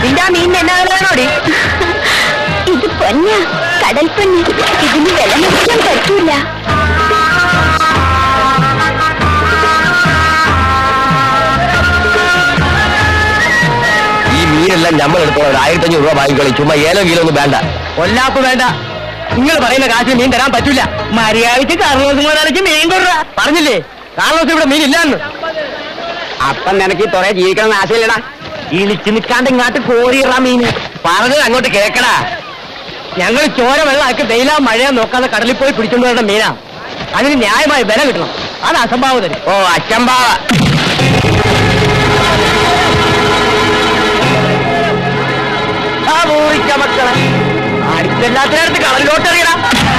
നിന്റെ ആ മീനിന് എന്നാ വിലയാണോടി ഇത് പൊന്ന കടൽ പൊന്ന് ഇതിന് വില നിൽക്കാൻ പറ്റൂല ഈ മീനെല്ലാം നമ്മൾ എടുത്തോളാം ഒരു ആയിരത്തി അഞ്ഞൂറ് രൂപ വാങ്ങിക്കോളി ചുമ്മാ ഏലോ കിലോ ഒന്നും വേണ്ട കൊല്ലാപ്പ് വേണ്ട നിങ്ങൾ പറയുന്ന കാശ് മീൻ തരാൻ പറ്റൂല മര്യാദക്ക് കാർലോസ് മുതലാളിക്ക് മീൻ കൊടുറ പറഞ്ഞില്ലേ കാർലോസ് ഇവിടെ മീൻ ഇല്ലാന്ന് അപ്പം നിനക്ക് ഈ തുറയെ ജീവിക്കണം എന്ന് ആശയില്ലടാ ഇളിച്ചു നിൽക്കാണ്ട് ഇങ്ങോട്ട് കോരിയിറ മീന് പറഞ്ഞത് അങ്ങോട്ട് കേക്കടാ ഞങ്ങൾ ചോര വെള്ളമാക്കി വെയിലാ മഴയാ നോക്കാതെ കടലിൽ പോയി പിടിച്ചോണ്ട് വരുന്ന മീനാ അതിന് ന്യായമായ വില കിട്ടണം അത് അസംഭാവതര് ഓ അച്ചമ്പാവ ആ മൂറിക്ക മക്കളെ അടിച്ചെല്ലാത്തിനടുത്ത് കടലിലോട്ട് എറിയടാ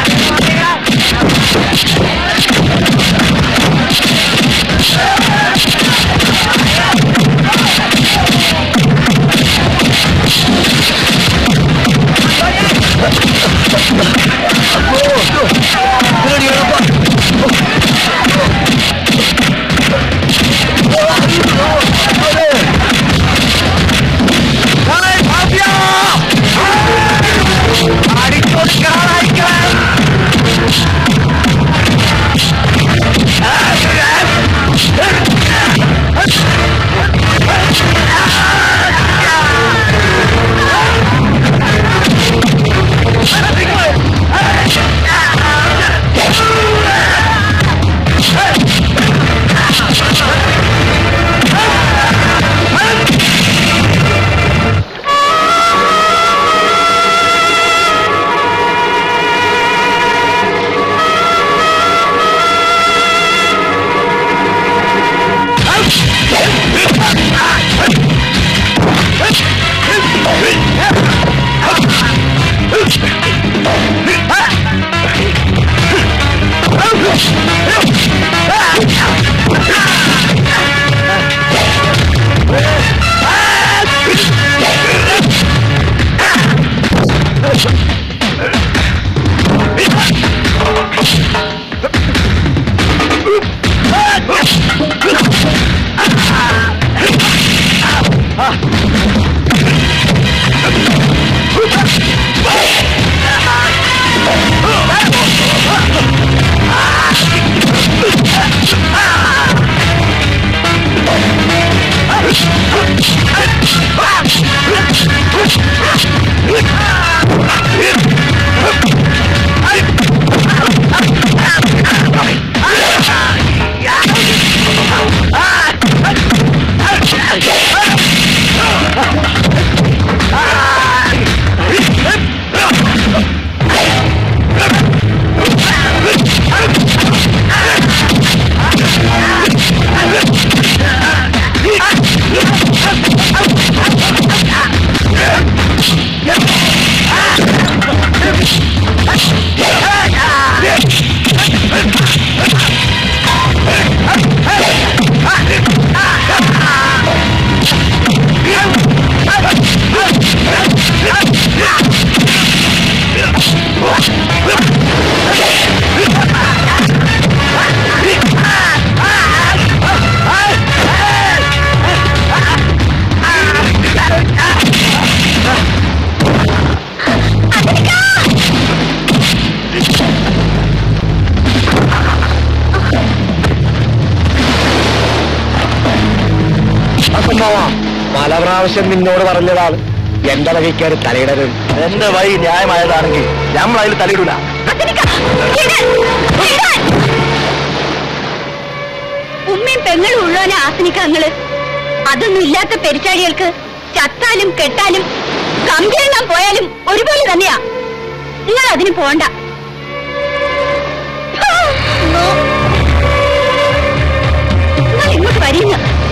അസംഭവ പല പ്രാവശ്യം നിന്നോട് പറഞ്ഞതാണ് എന്റെ വകയ്ക്കാര് തലയിടരുത് എന്റെ വഴി ന്യായമായതാണെങ്കിൽ നമ്മൾ അതിൽ തലയിടൂല ഉമ്മയും പെങ്ങളും ഉള്ളവനെ ആസനിക്ക നിങ്ങള് അതൊന്നും ഇല്ലാത്ത പെരിച്ചാഴികൾക്ക് ചത്താലും കെട്ടാലും കമ്പിയെണ്ണാൻ പോയാലും ഒരുപോലെ തന്നെയാ നിങ്ങൾ അതിന് പോണ്ട നിങ്ങൾ ഇങ്ങോട്ട് വരീന്ന്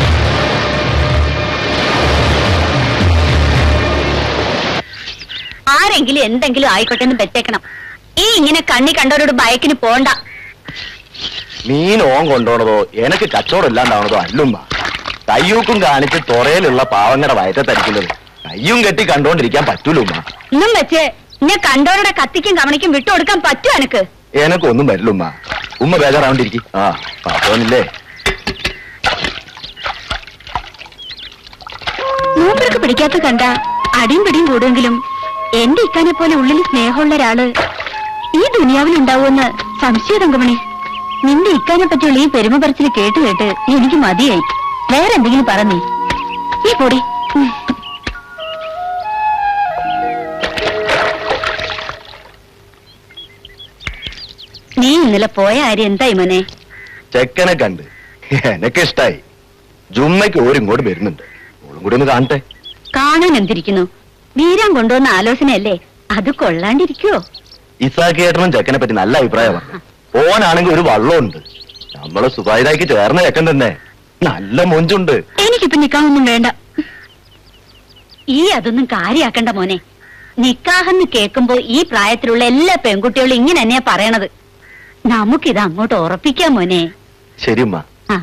ആരെങ്കിലും എന്തെങ്കിലും ആയിക്കോട്ടെ എന്ന് വെച്ചേക്കണം ഈ ഇങ്ങനെ കണ്ണി കണ്ടവരോട് ബയക്കിന് പോണ്ട മീൻ ഓൻ കൊണ്ടുപോണതോ എനക്ക് കച്ചവടം ഇല്ലാണ്ടാവണതോ അല്ലുമ്മ കയ്യൂക്കും കാണിച്ച് തുറയിലുള്ള പാവങ്ങളുടെ വയറ്റെ തരിക്കുന്നത് കയ്യും കെട്ടി കണ്ടോണ്ടിരിക്കാൻ പറ്റൂലുമ്മ ഇന്നും വെച്ച് ഇന്നെ കണ്ടവരുടെ കത്തിക്കും കവണിക്കും വിട്ടുകൊടുക്കാൻ പറ്റുമോ എനക്ക് എനക്കൊന്നും വരില്ലുമ്മ ഉമ്മ ബേജാറാവണ്ടിരിക്കും ആ പാത്തോനില്ലേ മൂപ്പർക്ക് പിടിക്കാത്ത കണ്ട അടിയും പിടിയും കൂടുമെങ്കിലും എന്റെ ഇക്കാനെ പോലെ ഉള്ളിൽ സ്നേഹമുള്ള ഒരാള് ഈ ദുനിയാവിൽ ഉണ്ടാവുമെന്ന് സംശയ തങ്കമണി നിന്റെ ഇക്കാനെ പറ്റിയുള്ള ഈ പെരുമ പറച്ചിൽ കേട്ട് കേട്ട് എനിക്ക് മതിയായി വേറെ എന്തെങ്കിലും പറഞ്ഞേ ഈ പൊടി ഉം. നീ ഇന്നലെ പോയ ആര്യം എന്തായി മോനെ ചെക്കനെ കണ്ട് എനക്ക് ഇഷ്ടായി ജുമ്മയ്ക്ക് ഓരിങ്ങോട്ട് വരുന്നുണ്ട് ഓളും കൂടി ഒന്ന് കാണട്ടെ കാണാൻ എന്തിരിക്കുന്നു വീരാൻ കൊണ്ടുവന്ന ആലോചനയല്ലേ അത് കൊള്ളാണ്ടിരിക്കുവോ ഇസാക്കേട്ടനും ചെക്കനെ പറ്റി നല്ല അഭിപ്രായമാണ് ഓനാണെങ്കിൽ ഒരു വള്ളമുണ്ട് നമ്മള് സുഖായിതാക്കി ചേർന്ന ചെക്കൻ തന്നെ നല്ല മൊഞ്ചുണ്ട് എനിക്കിപ്പോ നിക്കാഹൊന്നും വേണ്ട ഈ അതൊന്നും കാര്യാക്കണ്ട മോനെ നിക്കാഹെന്ന് കേൾക്കുമ്പോ ഈ പ്രായത്തിലുള്ള എല്ലാ പെൺകുട്ടികളും ഇങ്ങനെ തന്നെയാ പറയണത് നമുക്കിത് അങ്ങോട്ട് ഉറപ്പിക്കാം മോനെ ശരി ഉമ്മ ആ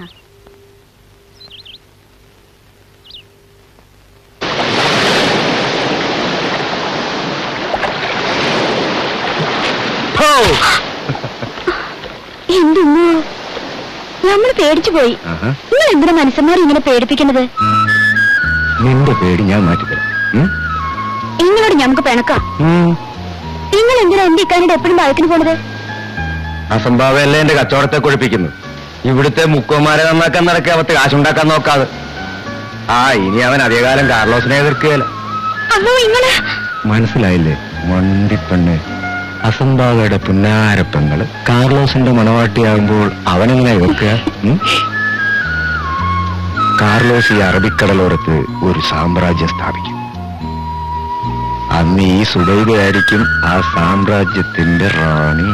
എന്തുന്നു നമ്മൾ പേടിച്ചു പോയി നിങ്ങൾ എന്തിനാ മനുഷ്യന്മാർ ഇങ്ങനെ പേടിപ്പിക്കുന്നത് നിന്റെ പേടി ഞാൻ മാറ്റിത്തരാം നിങ്ങളോട് ഞമ്മക്ക് പിണക്കാം നിങ്ങൾ എന്തിനാ എന്റെ ഇക്കാനോട് എപ്പോഴും വഴക്കിന് പോണത് അസംഭാവല്ലേ എന്റെ കച്ചവടത്തെ കുഴിപ്പിക്കുന്നു ഇവിടുത്തെ മുക്കോമാരെ നന്നാക്കാൻ നടക്കുക അവത്ത് കാശുണ്ടാക്കാൻ നോക്കാതെ ആ ഇനി അവൻ അധികകാലം കാർലോസിനെ എതിർക്കുകയല്ല അല്ലോ നിങ്ങള് മനസ്സിലായില്ലേ മണ്ടിപ്പെണ്ണ് അസംഭാവയുടെ പുന്നാരപ്പെങ്ങള് കാർലോസിന്റെ മണവാട്ടിയാകുമ്പോൾ അവനെങ്ങനെ എതിർക്കുക ഉം? കാർലോസ് ഈ അറബിക്കടലോരത്ത് ഒരു സാമ്രാജ്യം സ്ഥാപിക്കും അന്ന് ഈ സുബൈദയായിരിക്കും ആ സാമ്രാജ്യത്തിന്റെ റാണി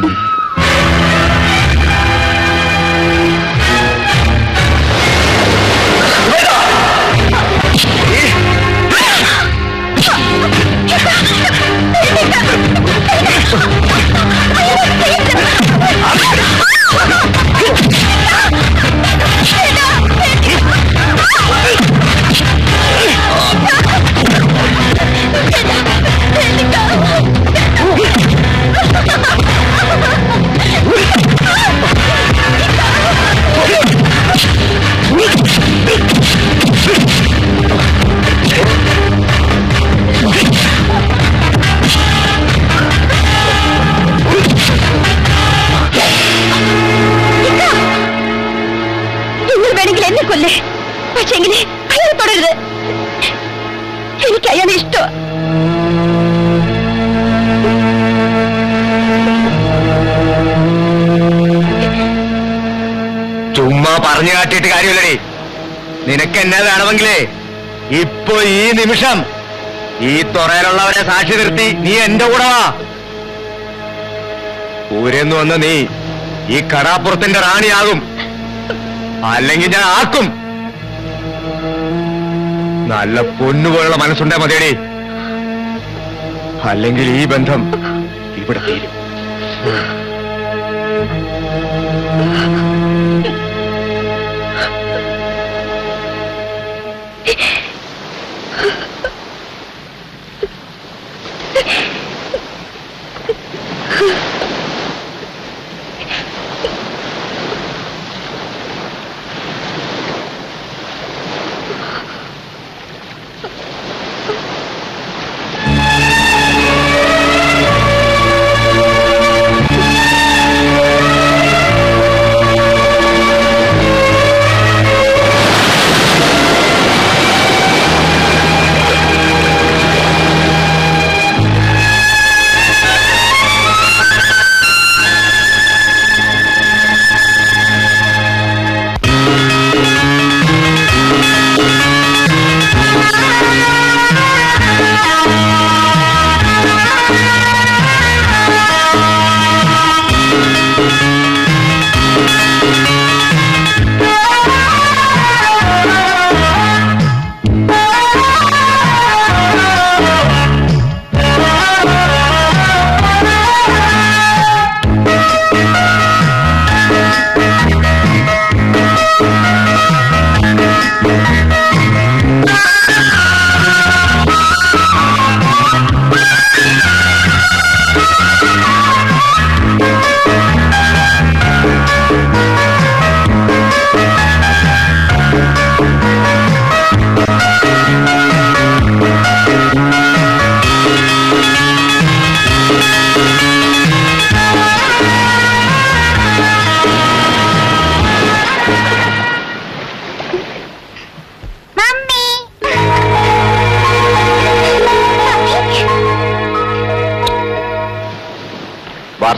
നിങ്ങൾ വേണമെങ്കിൽ എന്നെ കൊല്ലേ പക്ഷെങ്കിൽ അയാൾ തുടരുത് എനിക്ക് അയാളെ ഇഷ്ടമാണ് ചുമ്മാ പറഞ്ഞു കാട്ടിയിട്ട് കാര്യമില്ലടി നിനക്ക് എന്നെ വേണമെങ്കിലേ ഇപ്പൊ ഈ നിമിഷം ഈ തുറയിലുള്ളവരെ സാക്ഷി നിർത്തി നീ എന്റെ കൂടെ വാ ഊരെന്ന് വന്ന നീ ഈ കടാപ്പുറത്തിന്റെ റാണിയാകും അല്ലെങ്കിൽ ഞാൻ ആക്കും നല്ല പൊന്നുപോലുള്ള മനസ്സുണ്ടേ മതിയടി അല്ലെങ്കിൽ ഈ ബന്ധം ഇവിടെ തീരും ആ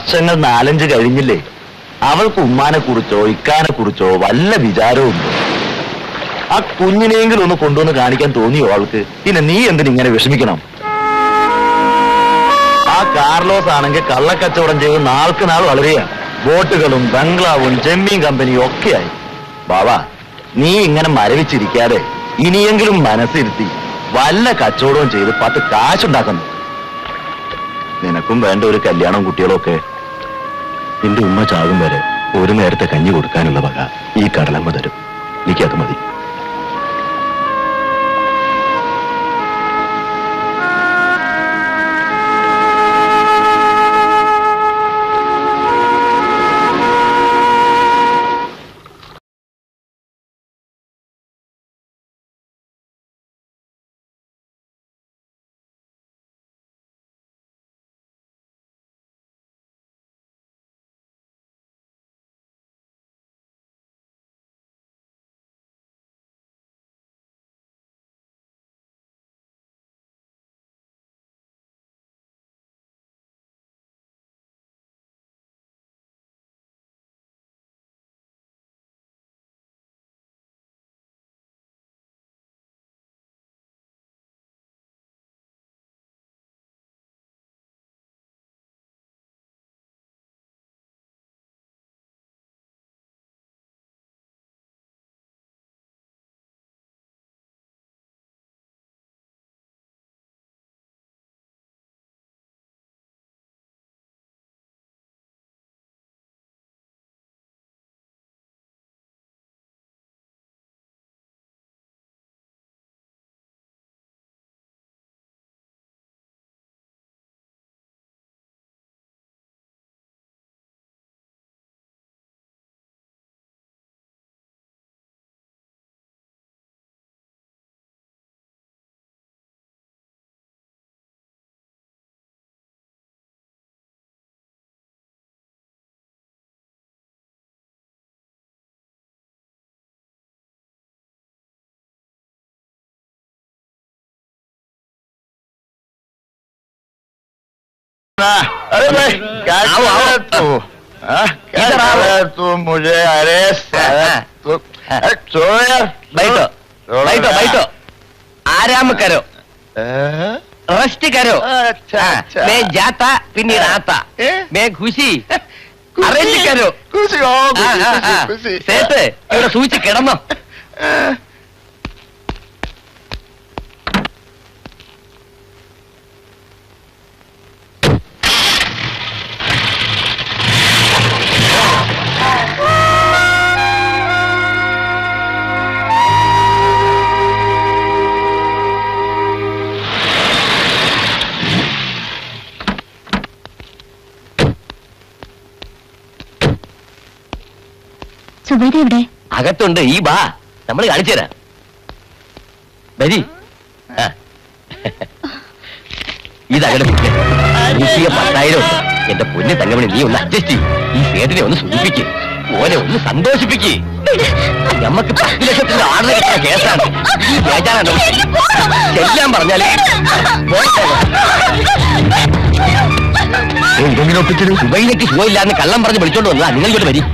വർഷങ്ങൾ നാലഞ്ച് കഴിഞ്ഞില്ലേ അവൾക്ക് ഉമ്മാനെ കുറിച്ചോ ഇക്കാനെ കുറിച്ചോ വല്ല വിചാരവും ഉണ്ടോ ആ കുഞ്ഞിനെങ്കിലും ഒന്ന് കൊണ്ടുവന്ന് കാണിക്കാൻ തോന്നിയോ അവൾക്ക് പിന്നെ നീ എന്തിന് ഇങ്ങനെ വിഷമിക്കണം ആ കാർലോസ് ആണെങ്കിൽ കള്ളക്കച്ചവടം ചെയ്ത് നാൾക്ക് നാൾ വളരെയാണ് ബോട്ടുകളും ബംഗ്ലാവും ജമ്മീൻ കമ്പനിയും ഒക്കെയായി ബാബാ നീ ഇങ്ങനെ മരവിച്ചിരിക്കാതെ ഇനിയെങ്കിലും മനസ്സിരുത്തി വല്ല കച്ചവടവും ചെയ്ത് പത്ത് കാശുണ്ടാക്കുന്നു നിനക്കും വേണ്ട ഒരു കല്യാണം കുട്ടികളും ഒക്കെ നിന്റെ ഉമ്മ ചാകും വരെ ഒരു നേരത്തെ കഞ്ഞി കൊടുക്കാനുള്ള വക ഈ കടലമ്മ തരും എനിക്കത് മതി अरे भाई क्या आओ, कर आओ। रहा है तू हाँ? क्या इधर कर आओ। रहा है तू मुझे अरे साला, हाँ। तू अरे छोड़ो यार बैठो छोड़ो बैठो यार। बैठो आराम करो हाँ? रेस्ट करो अच्छा हाँ, अच्छा मैं जाता फिर आता ए? मैं खुशी खुशी, अरेंज करो खुशी हो ആ, ആ, ആ. खुशी खुशी സേട്ട് ഇവിടെ സൂചിച്ച് കിടന്നോ हाँ। സുബൈദ എവിടെ അകത്തുണ്ട് ഈ ബാ നമ്മൾ കാണിച്ചു തരാം വരി ആ. ഇതകടെ നൂറ്റിയ പത്തായിരം ഉണ്ട് എന്റെ പൊന്നു തങ്കമണി നീ ഒന്ന് അഡ്ജസ്റ്റ് ചെയ്യും ഈ സേട്ടിനെ ഒന്ന് സൂചിപ്പിക്ക് ഓനെ ഒന്ന് സന്തോഷിപ്പിക്ക് നമ്മക്ക് പത്ത് ലക്ഷത്തിന്റെ ആറ് കിട്ടുന്ന കേസാണ് ഈ ബേജാറാണ് ചെല്ലാൻ പറഞ്ഞാല് ഇതെങ്ങനെ ഒപ്പിച്ചത് സുബൈനക്ക് സുഖമില്ലാന്ന് കള്ളം പറഞ്ഞ് വിളിച്ചോണ്ട് വന്നതാ നിങ്ങൾ ഇങ്ങോട്ട് വരി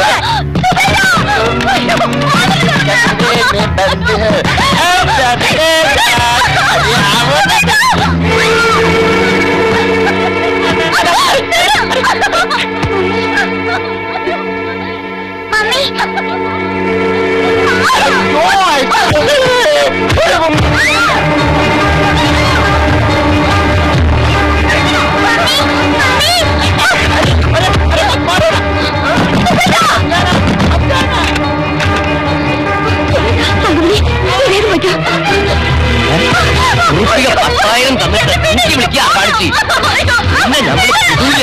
നൂറ്റിക പത്തായിരം തന്നിട്ട് എനിക്ക് വിളിക്കുക കാണിച്ച് പിന്നെ നമ്മൾ വിടൂല.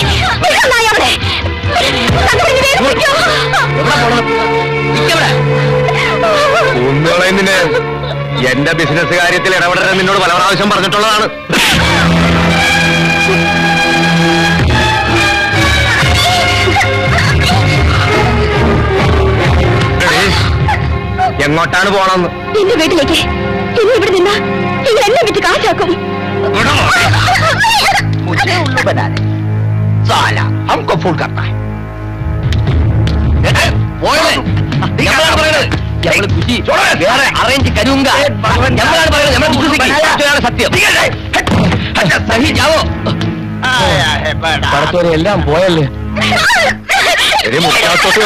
എവിടെ പോണം? നിക്കവിടെ. ഒന്നുകളെ എന്റെ ബിസിനസ് കാര്യത്തിൽ ഇടപെടരുത് നിന്നോട് പല പ്രാവശ്യം പറഞ്ഞിട്ടുള്ളതാണ് എടീ, എങ്ങോട്ടാണ് പോണെന്ന് എന്റെ വീട്ടിലേക്ക് ഇനി ഇവിടെ നിന്നാ നിങ്ങൾ എന്നെ വിറ്റ് കാശാക്കും साला हमको फूल करता है പോയത് ഞമ്മളാണ് പറയുന്നത് ഞമ്മള് കുശി വേറെ അറേഞ്ച് കരുങ്ക ഞമ്മളാണ് പറയുന്നത് ഞമ്മളെ വിശ്വസിക്ക് മറ്റൊരാളെ സത്യം സഹി ജാവോ പടത്തോരെ എല്ലാം പോയല്ലേ ഒരു മുക്കാത്തോട്ട്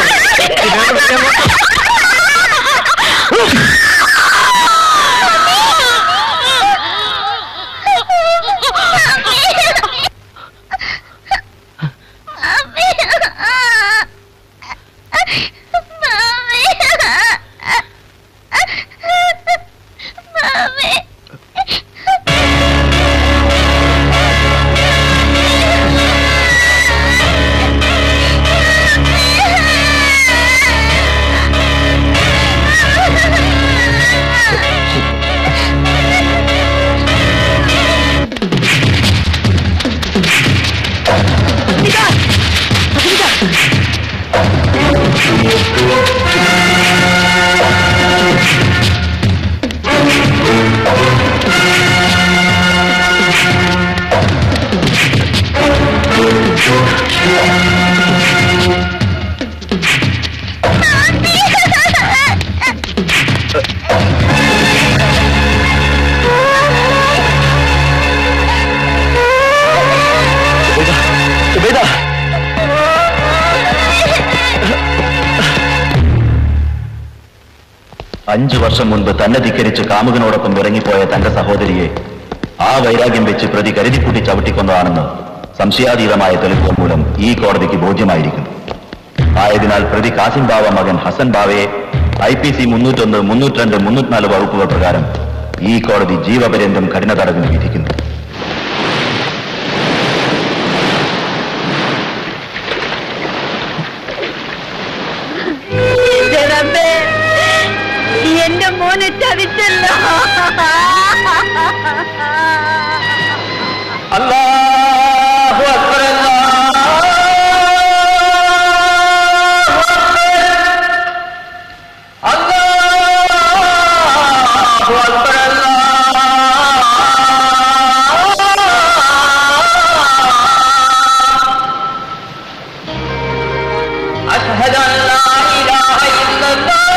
സുബൈദ അഞ്ചു വർഷം മുൻപ് തന്നെ ധിക്കരിച്ച് കാമുകനോടൊപ്പം ഇറങ്ങിപ്പോയ തന്റെ സഹോദരിയെ ആ വൈരാഗ്യം വെച്ച് പ്രതി കരുതിക്കൂട്ടി ചവിട്ടിക്കൊന്നതാണെന്ന് സംശയാതീതമായ തെളിവുകൾ മൂലം ഈ കോടതിക്ക് ബോധ്യമായിരിക്കുന്നു ആയതിനാൽ പ്രതി കാസിം ബാവ മകൻ ഹസൻ ബാവയെ ഐ പി സി മുന്നൂറ്റൊന്ന് മുന്നൂറ്റിരണ്ട് മുന്നൂറ്റിനാല് വകുപ്പുകൾ പ്രകാരം ഈ കോടതി ജീവപര്യന്തം കഠിന തടവിന് വിധിക്കുന്നു എന്റെ മോനെ ചതിച്ചല്ലോ അല്ലാഹു അക്ബർ അല്ലാഹു അക്ബർ അഷ്ഹദു അൻ ലാ ഇലാഹ ഇല്ലല്ലാഹ്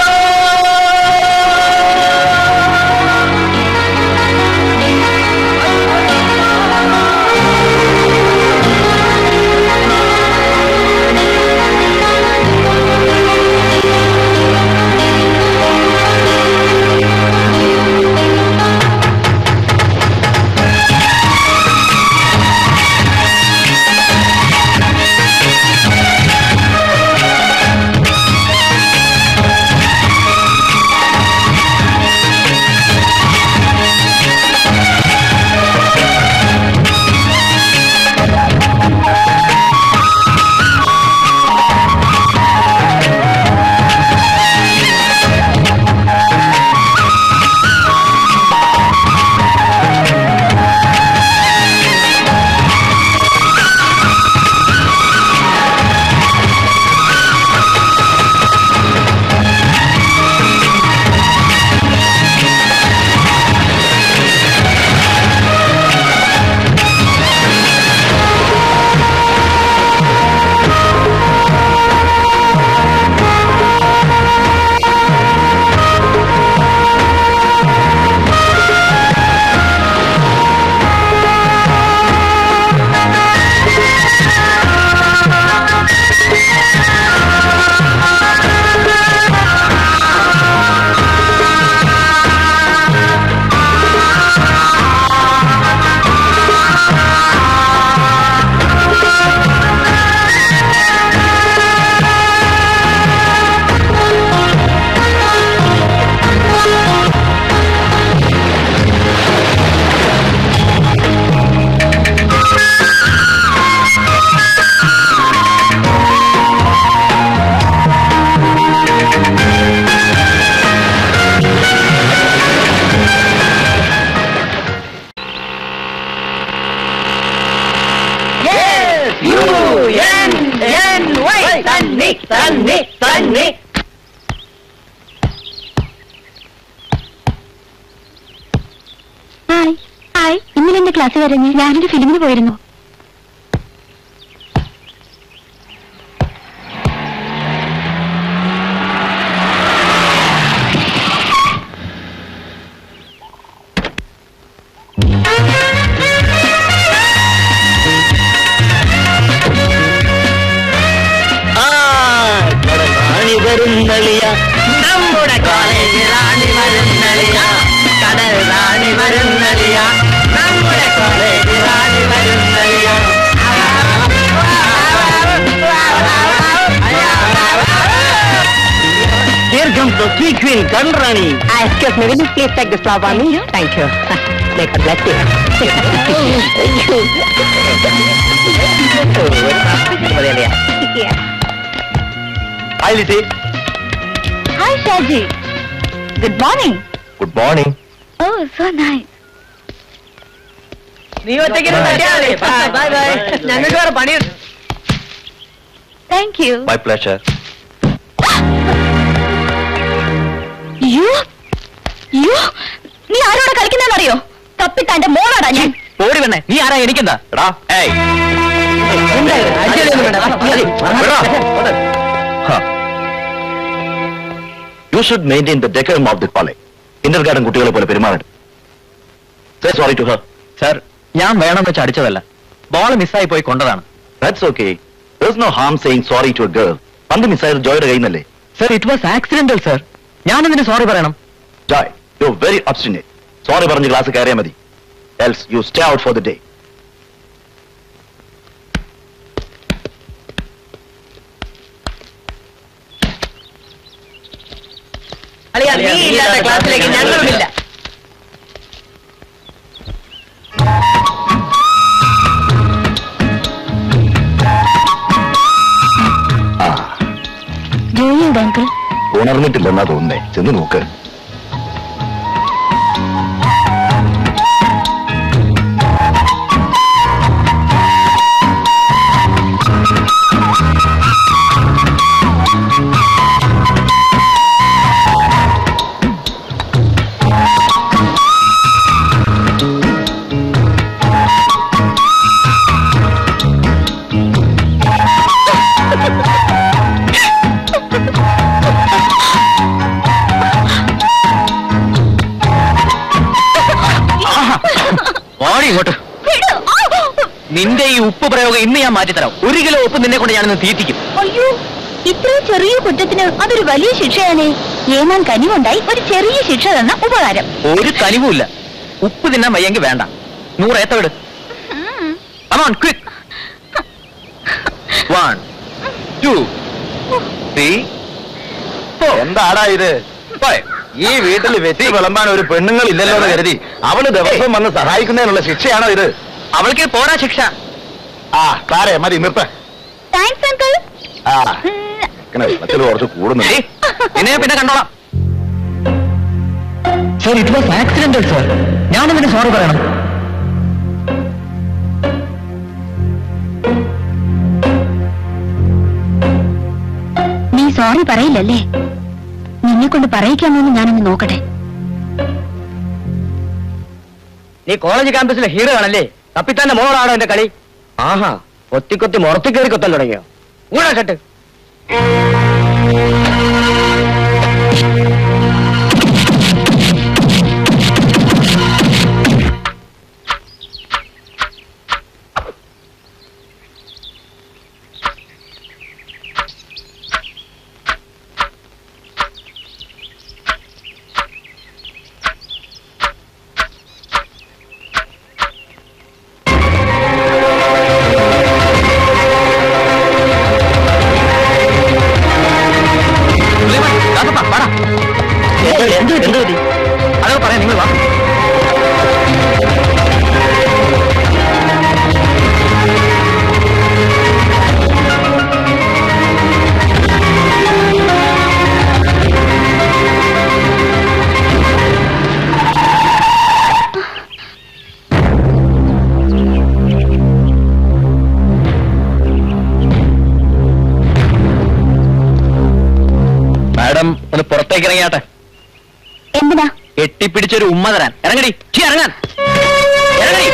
തന്നെ തന്നെ തന്നെ ഹായ് ഹായ് ഇന്നലെ എന്റെ ക്ലാസ് വരഞ്ഞ് ഞാനൊരു ഫിലിമിന് പോയിരുന്നു Sweet queen, Kandrani. Excuse me, will you please take this flower for me? Thank you. May God bless you. Yeah. Hi Lissy hi Shaji good morning good morning oh so nice നീ ഒറ്റയ്ക്ക് bye bye ഞങ്ങൾക്ക് വേറെ പണിയുണ്ട് thank you my pleasure you you നീ ആരോടെ കളിക്കുന്നറിയോ കപ്പിത്താന്റെ മോളാടാ ഞാൻ ഓടി വേണേ നീ ആരാ എനിക്കെന്താ എടാ hey you should maintain the decorum of the college kindergarten കുട്ടികളെ പോലെ പെരുമാറരുത് say sorry to her sir ഞാൻ വേണം വെച്ച് അടിച്ചതല്ല ബോൾ മിസ്സായി പോയി കൊണ്ടതാണ് that's okay there's no harm saying sorry to a girl പന്ത് മിസ്സായത് ജോയുടെ കയ്യിൽ നിന്നല്ലേ sir it was accidental sir ഞാനെന്തിന് സോറി പറയണം Joy you very obstinate sorry പറഞ്ഞ് ക്ലാസ് കയറിയാൽ മതി else you stay out for the day അളിയാ നീ ഇല്ലാത്ത ക്ലാസ്സിലേക്ക് ഞങ്ങളുമില്ല ആ ജോയിയുടെ അങ്കിൾ ഉണർന്നിട്ടില്ലെന്നാ തോന്നുന്നേ ചെന്ന് നോക്ക് ഓടി ഇങ്ങോട്ട് നിന്റെ ഈ ഉപ്പ് പ്രയോഗം ഇന്ന് ഞാൻ മാറ്റിത്തരാം ഒരു കിലോ ഉപ്പ് നിന്നെ കൊണ്ട് ഞാനിന്ന് തീറ്റിക്കും അയ്യോ ഇത്രയും ചെറിയ കുറ്റത്തിന് അതൊരു വലിയ ശിക്ഷയാണ് ഏമാൻ കനിവുണ്ടായി ഒരു ചെറിയ ശിക്ഷ തന്ന ഉപകാരം ഒരു കനിവുമില്ല ഉപ്പ് തിന്നാൻ വയ്യെങ്കിൽ വേണ്ട നൂറ് ഏത്തവിട് come on quick one two three എന്താടാ ഇത് ഈ വീട്ടിൽ വെറ്റി വിളമ്പാൻ ഒരു പെണ്ണുങ്ങൾ ഇല്ലല്ലോ എന്ന് കരുതി അവള് ദിവസം വന്ന് സഹായിക്കുന്നതിനുള്ള ശിക്ഷയാണോ ഇത് അവൾക്ക് പോരാ ശിക്ഷ ആ താരേ മതി നിർത്ത താങ്ക്സ് അങ്കിൾ ആ ഇങ്ങനെ വെള്ളത്തിൽ കുറച്ച് കൂടുന്നു ഏയ്, നിന്നെ പിന്നെ കണ്ടോളാം sir it was accidental sir ഞാനെന്തിന് സോറി പറയണം നീ സോറി പറയില്ലല്ലേ നിന്നെ കൊണ്ട് പറയിക്കാമോന്ന് ഞാനൊന്ന് നോക്കട്ടെ നീ കോളേജ് ക്യാമ്പസിലെ ഹീറോ ആണല്ലേ കപ്പിത്താന്റെ മോളാണോ എന്റെ കളി ആഹാ കൊത്തി കൊത്തി മുറത്തി കയറി കൊത്താൻ തുടങ്ങിയോ ഊടാ ഷട്ട് സുലൈമാൻ, ദാസപ്പാ, വാടാ. അതൊക്കെ പറയാം നിങ്ങൾ വാ മാഡം ഒന്ന് പുറത്തേക്ക് ഇറങ്ങിയാട്ടെ എന്തിനാ കെട്ടിപ്പിടിച്ചൊരു ഉമ്മ തരാൻ ഇറങ്ങടി ഛീ, ഇറങ്ങാൻ ഇറങ്ങടി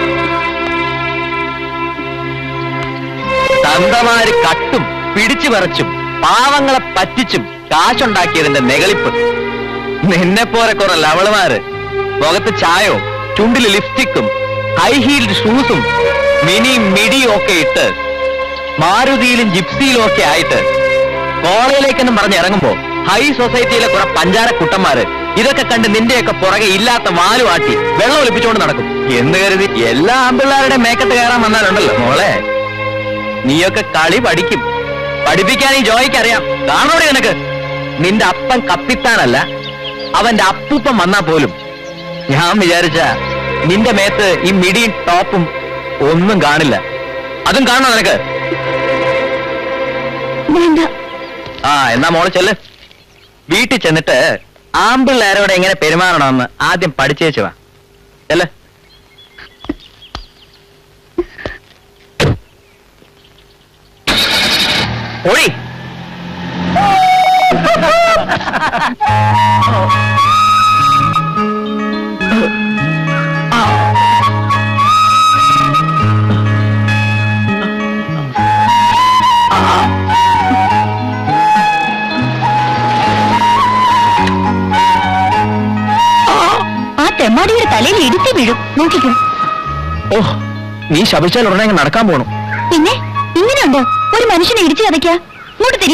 തന്തമാര് കട്ടും പിടിച്ചു പറിച്ചും പാവങ്ങളെ പറ്റിച്ചും കാശുണ്ടാക്കിയതിന്റെ നെകളിപ്പ് നിന്നെ പോലെ കുറെ ലവളുമാര് മുഖത്ത് ചായോ ചുണ്ടില് ലിപ്സ്റ്റിക്കും ഹൈ ഹീൽഡ് ഷൂസും മിനി മിഡിയും ഒക്കെ ഇട്ട് മാരുതിയിലും ജിപ്സിയിലും ഒക്കെ ആയിട്ട് കോളേജിലേക്കെന്നും പറഞ്ഞ് ഇറങ്ങുമ്പോ ഹൈ സൊസൈറ്റിയിലെ കുറെ പഞ്ചാര കുട്ടന്മാര് ഇതൊക്കെ കണ്ട് നിന്റെയൊക്കെ പുറകെ ഇല്ലാത്ത വാലു ആട്ടി വെള്ളം ഒലിപ്പിച്ചുകൊണ്ട് നടക്കും എന്ന് കരുതി എല്ലാ ആമ്പിള്ളാരുടെ മേക്കത്ത് കയറാൻ വന്നാലുണ്ടല്ലോ മോളെ നീയൊക്കെ കളി പഠിക്കും പഠിപ്പിക്കാൻ ഈ ജോയ്ക്ക് അറിയാം കാണോടെ നിനക്ക് നിന്റെ അപ്പൻ കപ്പിത്താനല്ല അവന്റെ അപ്പൂപ്പൻ വന്നാ പോലും ഞാൻ വിചാരിച്ച നിന്റെ മേത്ത് ഈ മിടിയും ടോപ്പും ഒന്നും കാണില്ല അതും കാണണോ നിനക്ക് വേണ്ട ആ എന്നാ മോള് ചെല്ല് വീട്ടിൽ ചെന്നിട്ട് ആമ്പിള്ളേരോട് എങ്ങനെ പെരുമാറണമെന്ന് ആദ്യം പഠിച്ചേച്ചു വാ ചെല്ല് ഓടി ആ തെമ്മാടിയുടെ തലയിൽ ഇടുത്തി വീഴും നോക്കിക്കോ ഓ നീ ശപിച്ചാൽ ഉടനെ അങ്ങ് നടക്കാൻ പോണു പിന്നെ ഇങ്ങനെയുണ്ടോ ഒരു മനുഷ്യനെ ഇടിച്ചു കഥയ്ക്ക ഇങ്ങോട്ട് തിരി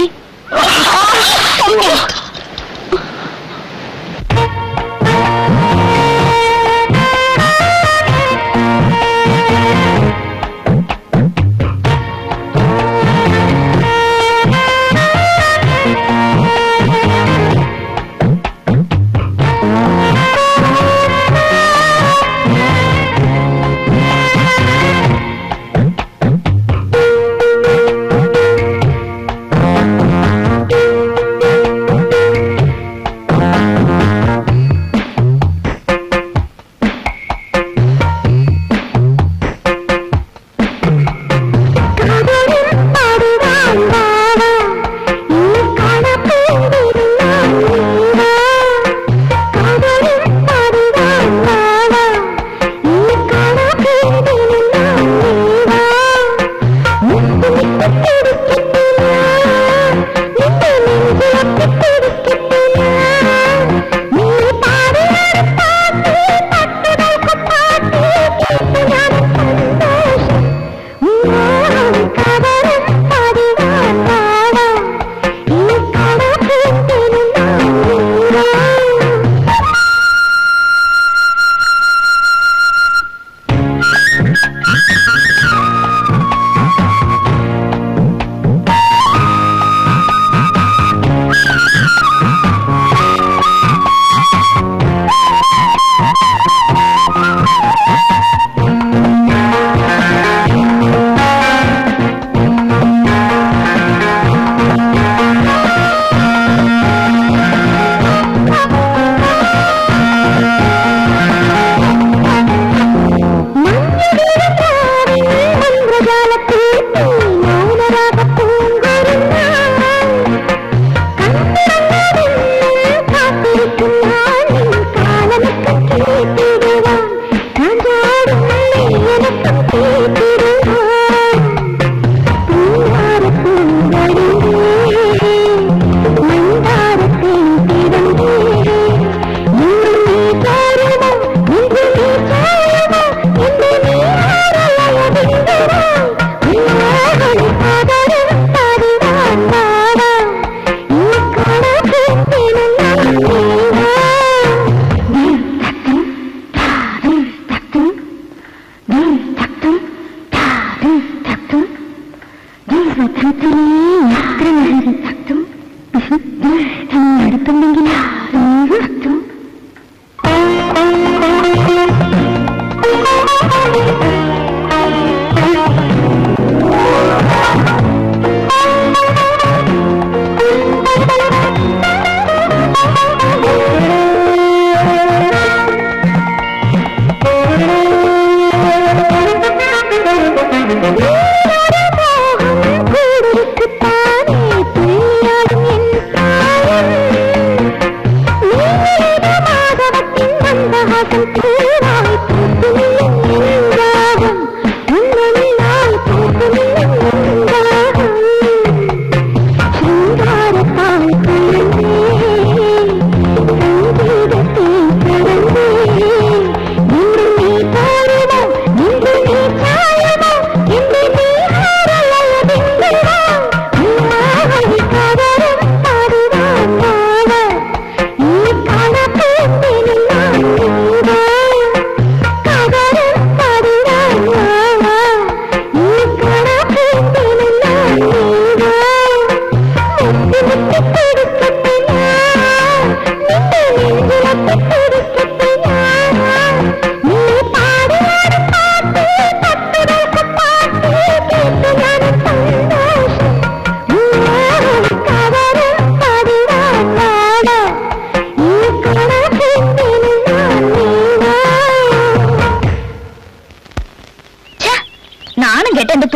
അടുത്തുണ്ടെങ്കിൽ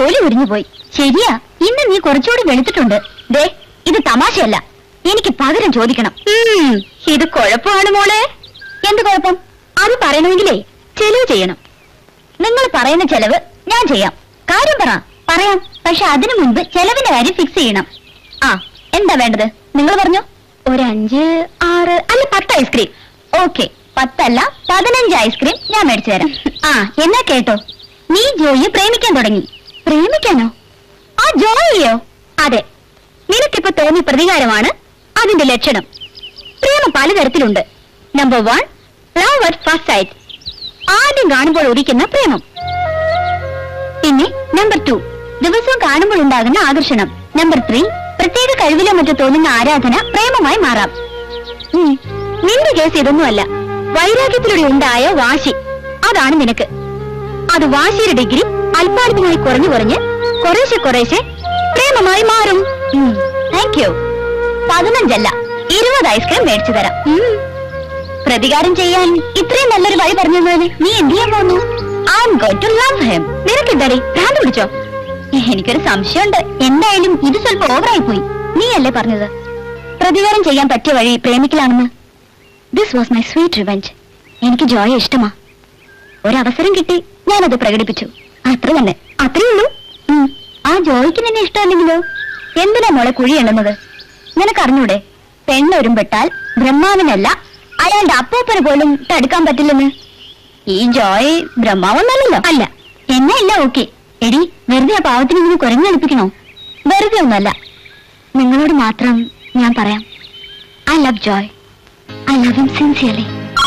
തൊലി ഉരിഞ്ഞു പോയി ശരിയാ ഇന്ന് നീ കുറച്ചുകൂടി വെളുത്തിട്ടുണ്ട് ദേ ഇത് തമാശയല്ല എനിക്ക് പകരം ചോദിക്കണം ഉം, ഇത് കുഴപ്പമാണ് മോളെ എന്ത് കുഴപ്പം അത് പറയണമെങ്കിലേ ചെലവ് ചെയ്യണം നിങ്ങൾ പറയുന്ന ചെലവ് ഞാൻ ചെയ്യാം കാര്യം പറ പറയാം പക്ഷെ അതിനു മുൻപ് ചെലവിന്റെ കാര്യം ഫിക്സ് ചെയ്യണം ആ എന്താ വേണ്ടത് നിങ്ങൾ പറഞ്ഞു ഒരു അഞ്ച് ആറ് അല്ല പത്ത് ഐസ്ക്രീം ഓക്കെ പത്തല്ല പതിനഞ്ച് ഐസ്ക്രീം ഞാൻ മേടിച്ചു തരാം ആ എന്നാ കേട്ടോ നീ ജോയിയെ പ്രേമിക്കാൻ തുടങ്ങി പ്രേമിക്കാനോ ആ ജോയിയോ അതെ നിനക്കിപ്പോ തോന്നിയ പ്രതികാരമാണ് അതിന്റെ ലക്ഷണം പ്രേമം പലതരത്തിലുണ്ട് number one love at first sight ആദ്യം കാണുമ്പോൾ ഉദിക്കുന്ന പ്രേമം പിന്നെ നമ്പർ ടു ദിവസവും കാണുമ്പോൾ ഉണ്ടാകുന്ന ആകർഷണം നമ്പർ ത്രീ പ്രത്യേക കഴിവിലോ മറ്റോ തോന്നുന്ന ആരാധന പ്രേമമായി മാറാം ഉം, നിന്റെ കേസ് ഇതൊന്നുമല്ല വൈരാഗ്യത്തിലൂടെ ഉണ്ടായ വാശി അതാണ് നിനക്ക് അത് വാശിയുടെ ഡിഗ്രി അല്പാൽപമായി കുറഞ്ഞു കുറഞ്ഞ് കുറേശ്ശെ കുറേശ്ശെ പ്രേമമായി മാറും താങ്ക് യു പതിനഞ്ചല്ല ഇരുപത് ഐസ്ക്രീം മേടിച്ചു തരാം ഉം. പ്രതികാരം ചെയ്യാൻ ഇത്രയും നല്ലൊരു വഴി പറഞ്ഞു തന്നതിന് നീ എന്ത് ചെയ്യാൻ പോകുന്നു I'm going to love him നിനക്കെന്താടി ഭ്രാന്ത് പിടിച്ചോ എനിക്കൊരു സംശയമുണ്ട് എന്തായാലും ഇത് സ്വല്പം ഓവറായി പോയി നീയല്ലേ പറഞ്ഞത് പ്രതികാരം ചെയ്യാൻ പറ്റിയ വഴി പ്രേമിക്കലാണെന്ന് this was my sweet revenge എനിക്ക് ജോയ ഇഷ്ടമാ ഒരവസരം കിട്ടി ഞാനത് പ്രകടിപ്പിച്ചു അത്ര തന്നെ അത്രേ ഉള്ളൂ ഉം. ആ ജോയിക്ക് നിന്നെ ഇഷ്ടമല്ലെങ്കിലോ എന്തിനാ മോളെ കുഴി എണ്ണുന്നത് നിനക്കറിഞ്ഞൂടെ പെണ്ണൊരുമ്പെട്ടാൽ ബ്രഹ്മാവിനല്ല അയാളുടെ അപ്പൂപ്പന് പോലും തടുക്കാൻ പറ്റില്ലെന്ന് ഈ ജോയ് ബ്രഹ്മാവൊന്നല്ലല്ലോ അല്ല എന്നാ ഇല്ല ഓക്കെ എടി വെറുതെ ആ പാവത്തിന് ഇങ്ങനെ കുരഞ്ഞെടുപ്പിക്കണോ വെറുതെ ഒന്നല്ല നിങ്ങളോട് മാത്രം ഞാൻ പറയാം I love Joy I love him sincerely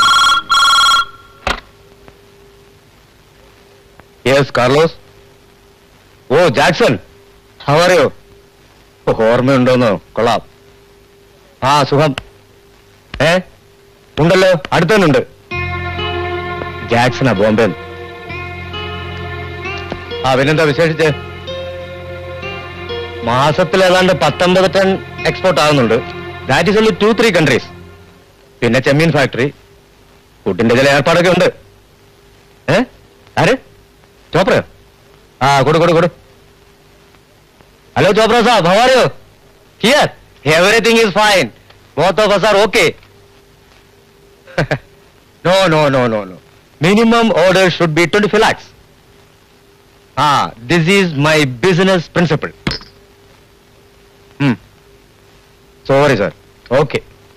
yes Carlos oh Jackson ഹവറിയോ ഓർമ്മയുണ്ടോന്നോ കൊള്ളാം ആ സുഖം ഏ ഉണ്ടല്ലോ അടുത്തന്നുണ്ട് ജാക്സണാ ബോംബെ ആ പിന്നെന്താ വിശേഷിച്ച് മാസത്തിൽ ഏതാണ്ട് പത്തൊമ്പത് ടൺ എക്സ്പോർട്ട് ആകുന്നുണ്ട് that is only two three countries പിന്നെ ചെമ്മീൻ ഫാക്ടറി ഫുഡിന്റെ ചില ഏർപ്പാടൊക്കെ ഉണ്ട് ഏ ആര് ചോപ്രയോ ആ കൊടു കൊടു കൊടു hello Chopra sahab how are you here everything is fine both of us are okay no no no no no minimum order should be twenty five lakhs ആ this is my business principle sorry sir okay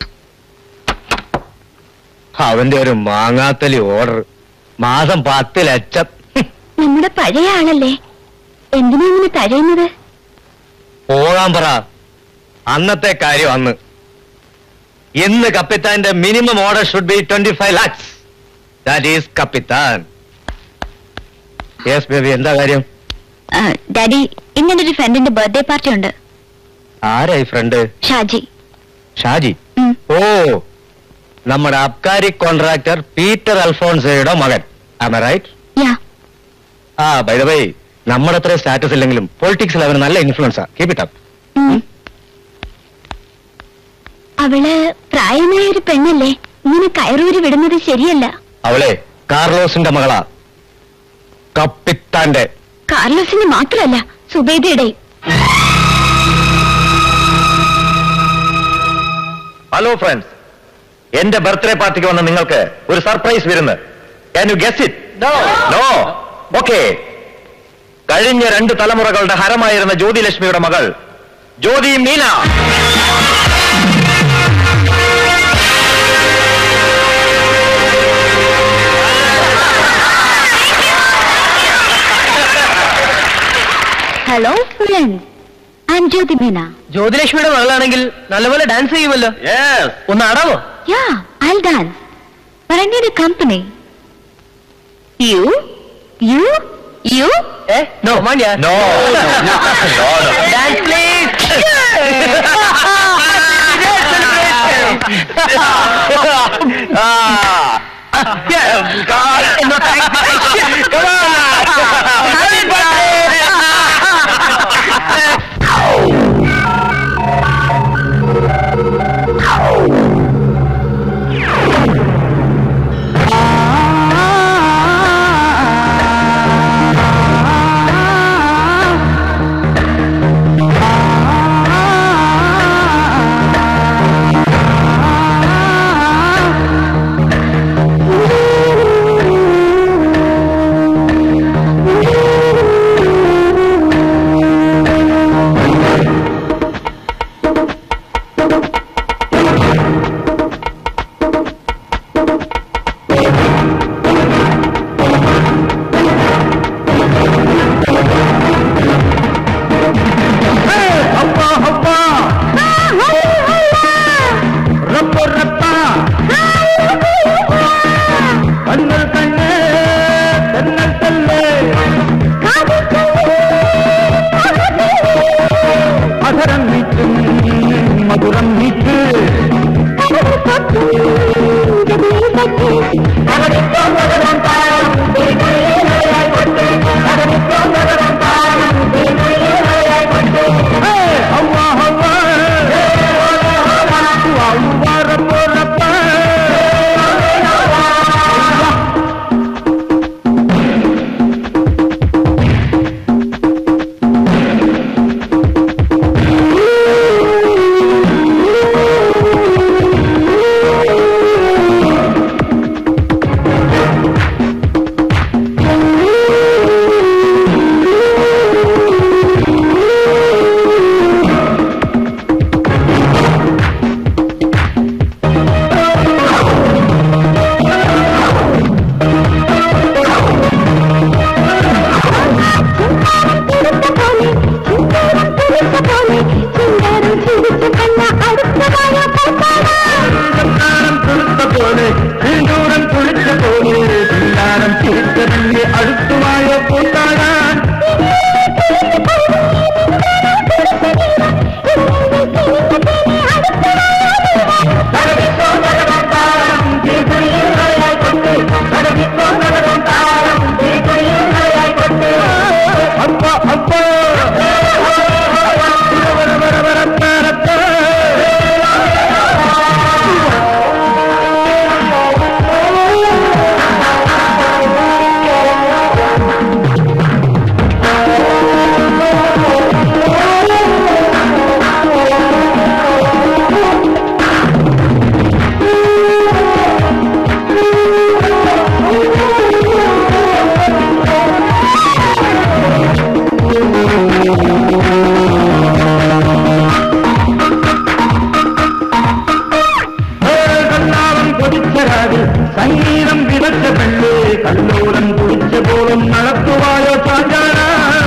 അവന്റെ ഒരു മാങ്ങാത്തലി order മാസം പത്ത് ലക്ഷം ഹും. നമ്മുടെ പഴയ ആളല്ലേ എന്തിനാ ഇങ്ങനെ തഴയുന്നത് പോകാൻ പറ അന്നത്തെ കാര്യം അന്ന് ഇന്ന് കപ്പിത്താന്റെ minimum order should be twenty five lakhs that is കപ്പിത്താൻ യെസ് ബേബി എന്താ കാര്യം ആ, ഡാഡി ഇന്നലെ ഒരു ഫ്രണ്ടിന്റെ ബർത്ത്ഡേ പാർട്ടി ഉണ്ട് ആരായി ഫ്രണ്ട് ഷാജി ഷാജി ഉം. ഓ നമ്മുടെ അബ്കാരി കോൺട്രാക്ടർ പീറ്റർ അൽഫോൺസയുടെ മകൻ ആമ റൈറ്റ് യാ ആ ബൈ ബൈ നമ്മുടെ അത്ര സ്റ്റാറ്റസ് ഇല്ലെങ്കിലും പൊളിറ്റിക്സിൽ അവന് നല്ല ഇൻഫ്ലുവൻസാ കീപ് ഇറ്റ് അപ്പ് ഉം. അവള് പ്രായമായ ഒരു പെണ്ണല്ലേ ഇങ്ങനെ കയറൂരി വിടുന്നത് ശരിയല്ല അവളെ കാർലോസിന്റെ മകളാ കപ്പിത്താന്റെ കാർലോസിന് മാത്രമല്ല സുബേദയുടെയും ഹലോ ഫ്രണ്ട്സ് എന്റെ ബർത്ത്ഡേ പാർട്ടിക്ക് വന്ന നിങ്ങൾക്ക് ഒരു സർപ്രൈസ് വരുന്നു can you guess it no okay കഴിഞ്ഞ രണ്ട് തലമുറകളുടെ ഹരമായിരുന്ന ജ്യോതി ലക്ഷ്മിയുടെ മകൾ Jyothi Meena hello friend I'm Jyothi Meena ജ്യോതിലക്ഷ്മിയുടെ മകളാണെങ്കിൽ നല്ലപോലെ ഡാൻസ് ചെയ്യുമല്ലോ ഒന്ന് ആടാമോ yeah I dance but I need a company. You? You? You? ഏ നോ മാണ്ടിയാ നോ ഡാൻസ് പ്ലീസ് പച്ച പെണ്ണ് കണ്ണൂരൻ കുടിച്ച പോലും നടത്തുവായോ ചാഞ്ചാന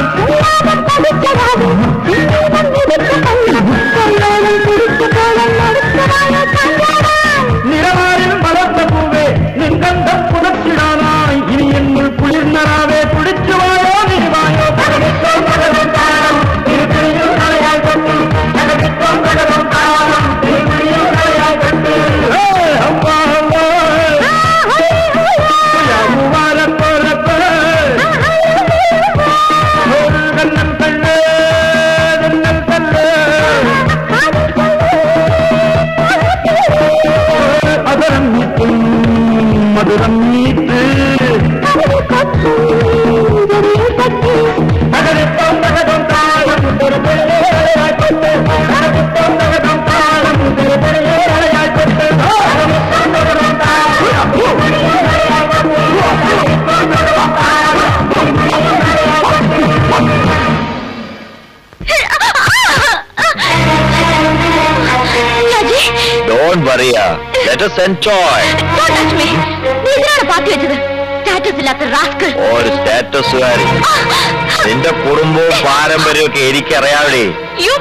നിറവാരിൽ വളർന്ന പൂവേ നിൻകന്ധം പുതച്ചിടാനായി ഇനി എന്നുൾ കുളിർന്നറാവേ കുടിച്ചുവായോ നിരുവായോ പകരത്തോ പകരം താരം തിരുത്തിരിയിൽ കളയാൽ കണ്ടു പകരത്തോ പകരം താരം തിരുത്തിരിയിൽ കളയാൽ കണ്ടു ഹേ, അമ്മാ, അമ്മാ. യാമുവാലത്തോരത്ത് ഒരു കണ്ണൻ കണ്ണ് കണ്ണൻ കണ്ണ് അതരം നീക്കും മധുരം നീത്ത് പകരത്തോം പകരം താളം തിരുപ്പതിയായിട്ടുണ്ട് പകരത്തോം പകരം താളം തിരുപ്പതിയായിട്ടുണ്ട് പകരത്തോം പകരം Raji don't worry let us enjoy Don't touch me. നീ ഇതിനാണ് പാത്തി വെച്ചത് സ്റ്റാറ്റസ് ഇല്ലാത്ത റാസ്കൾ ഒരു സ്റ്റാറ്റസുകാരി നിന്റെ കുടുംബവും പാരമ്പര്യവും ഒക്കെ എനിക്കറിയാവില്ലേ യു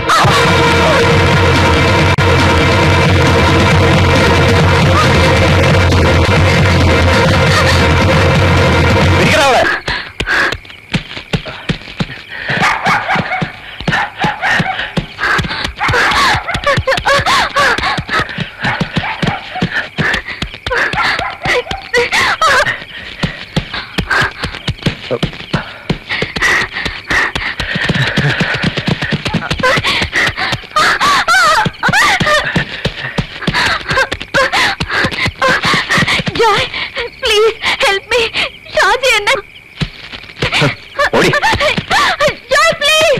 ഇരിക്കണവിടെ Joy please help me Shaji എന്നെ ഓടി. Joy please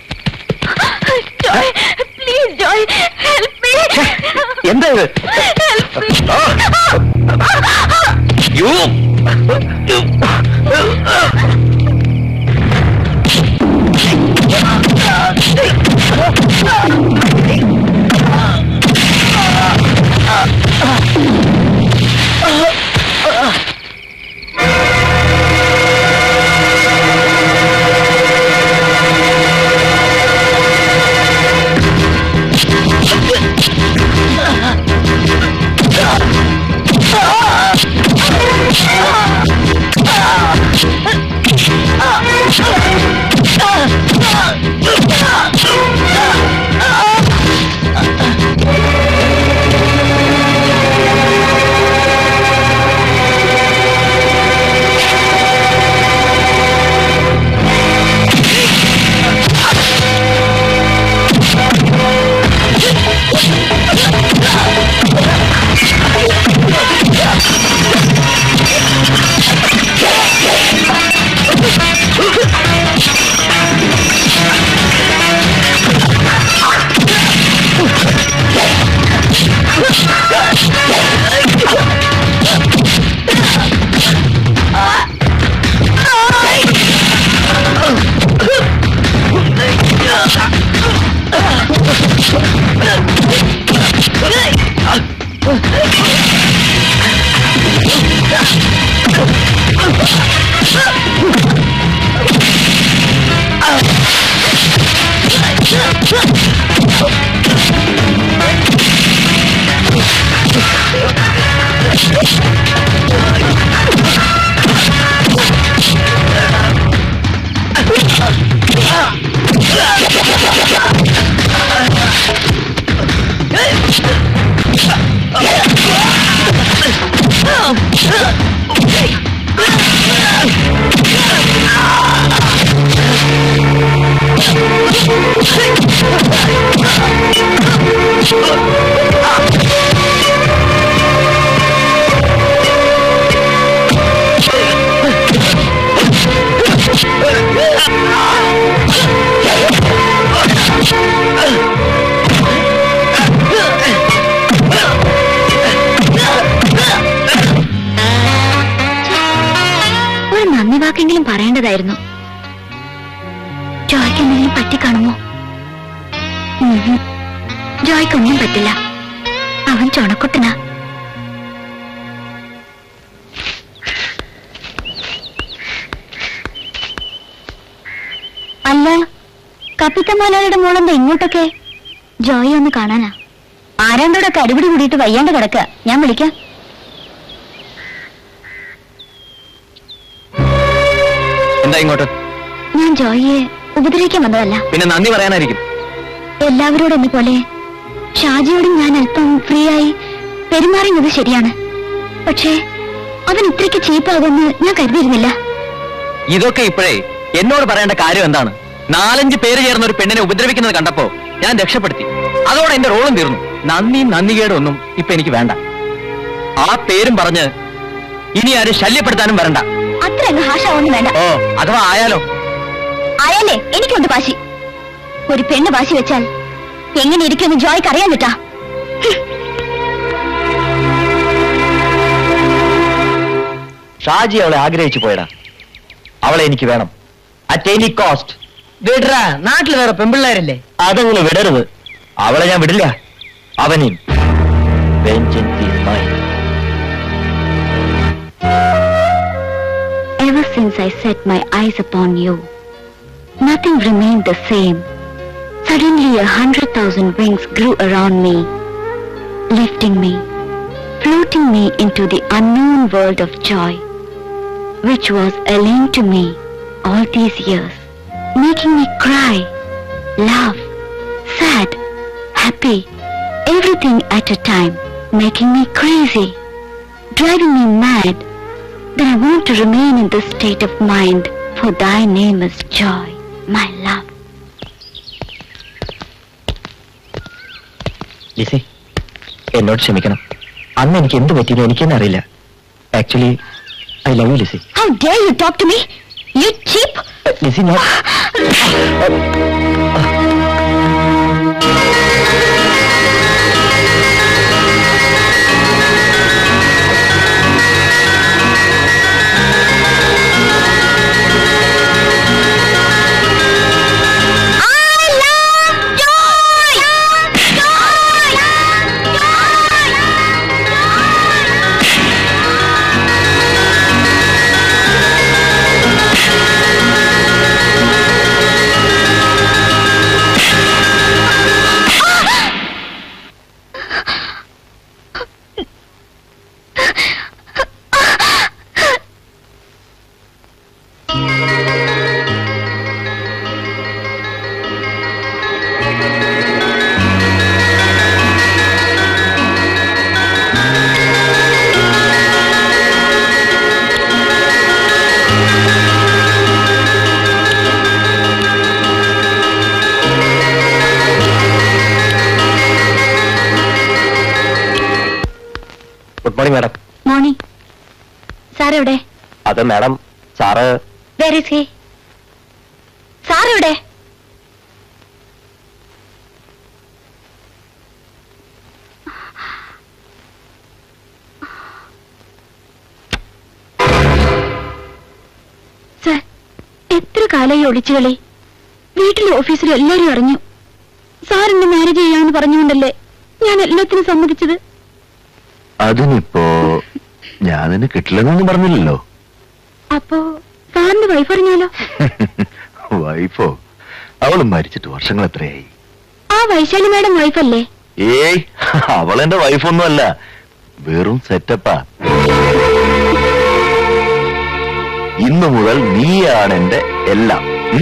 Joy please Joy help me എന്താ ഇത് ഹെൽപ്പ് മീ യു ഒരു നന്ദി വാക്കെങ്കിലും പറയേണ്ടതായിരുന്നു ജോയ്ക്ക് എന്തെങ്കിലും പറ്റിക്കാണുമോ ഉം. ജോയ്ക്കൊന്നും പറ്റില്ല അവൻ ചുണക്കുട്ടനാ കപ്പിത്തമാലയുടെ മോളെന്താ ഇങ്ങോട്ടൊക്കെ ജോയി ഒന്ന് കാണാനാ ആരാണ്ടോടൊക്കെ അടിപിടി കൂടിയിട്ട് വയ്യാണ്ട് കിടക്കുക ഞാൻ വിളിക്കാം എന്താ ഇങ്ങോട്ട് ഞാൻ ജോയിയെ ഉപദ്രവിക്കാൻ വന്നതല്ല പിന്നെ നന്ദി പറയാനായിരിക്കും എല്ലാവരോടും എന്ന പോലെ ഷാജിയോടും ഞാൻ അല്പം ഫ്രീ ആയി പെരുമാറുന്നത് ശരിയാണ് പക്ഷേ അവൻ ഇത്രയ്ക്ക് ചീപ്പാകുമെന്ന് ഞാൻ കരുതിയിരുന്നില്ല ഇതൊക്കെ ഇപ്പോഴേ എന്നോട് പറയേണ്ട കാര്യം എന്താണ് നാലഞ്ച് പേര് ചേർന്ന് ഒരു പെണ്ണിനെ ഉപദ്രവിക്കുന്നത് കണ്ടപ്പോ ഞാൻ രക്ഷപ്പെടുത്തി അതോടെ എന്റെ റോളും തീർന്നു നന്ദി നന്ദികേടും ഒന്നും ഇപ്പൊ എനിക്ക് വേണ്ട ആ പേരും പറഞ്ഞ് ഇനി ആരും ശല്യപ്പെടുത്താനും വരണ്ട അത്ര അങ്ങ് ഹാഷാവൊന്നും വേണ്ട ഓ അഥവാ ആയാലോ ആയാലേ എനിക്കുണ്ട് വാശി ഒരു പെണ്ണ് വാശി വെച്ചാൽ എങ്ങനെ ഇരിക്കുമെന്ന് ജോയ്ക്ക് അറിയാൻ കിട്ടാ ഷാജി അവളെ ആഗ്രഹിച്ചു പോയടാ അവളെ എനിക്ക് വേണം അറ്റ് എനി കോസ്റ്റ് വിടറാ നാട്ടിൽ വേറെ പെമ്പിള്ളേരല്ലേ അതങ്ങനെ വിടരുത് അവളെ ഞാൻ വിടില്ല അവനെയും Vengeance is mine. Ever since I set my eyes upon you, nothing remained the same. Suddenly a hundred thousand wings grew around me, lifting me, floating me into the unknown world of joy, which was alien to me all these years, making me cry, laugh, sad, happy, everything at a time, making me crazy, driving me mad, then I want to remain in this state of mind, for thy name is joy, my love. Lissy എന്നോട് ക്ഷമിക്കണം അന്ന് എനിക്ക് എന്ത് പറ്റിയെന്ന് എനിക്കെന്നെ അറിയില്ല actually I love you Lissy How dare you talk to me? You cheap! Lissy ഞാൻ good morning madam morning sir എവിടെ അത് madam sir where is he sir എവിടെ സാർ എത്ര കാലമായി ഒളിച്ചുകളി വീട്ടിലും ഓഫീസിലും എല്ലാരും അറിഞ്ഞു സാർ എന്നെ മാരേജ് ചെയ്യാമെന്ന് പറഞ്ഞുകൊണ്ടല്ലേ ഞാൻ എല്ലാത്തിനും സമ്മതിച്ചത് അതിനിപ്പോ ഞാൻ നിന്നെ കിട്ടില്ലെന്നൊന്നും പറഞ്ഞില്ലല്ലോ അപ്പോ സാറിന്റെ വൈഫ് അറിഞ്ഞാലോ വൈഫോ അവള് മരിച്ചിട്ട് വർഷങ്ങൾ എത്രയായി ആ വൈശാലി മാഡം വൈഫല്ലേ ഏയ് അവളെന്റെ വൈഫൊന്നും അല്ല വെറും സെറ്റപ്പാ ഇന്നു മുതൽ നീയാണ് എന്റെ എല്ലാം ഉം?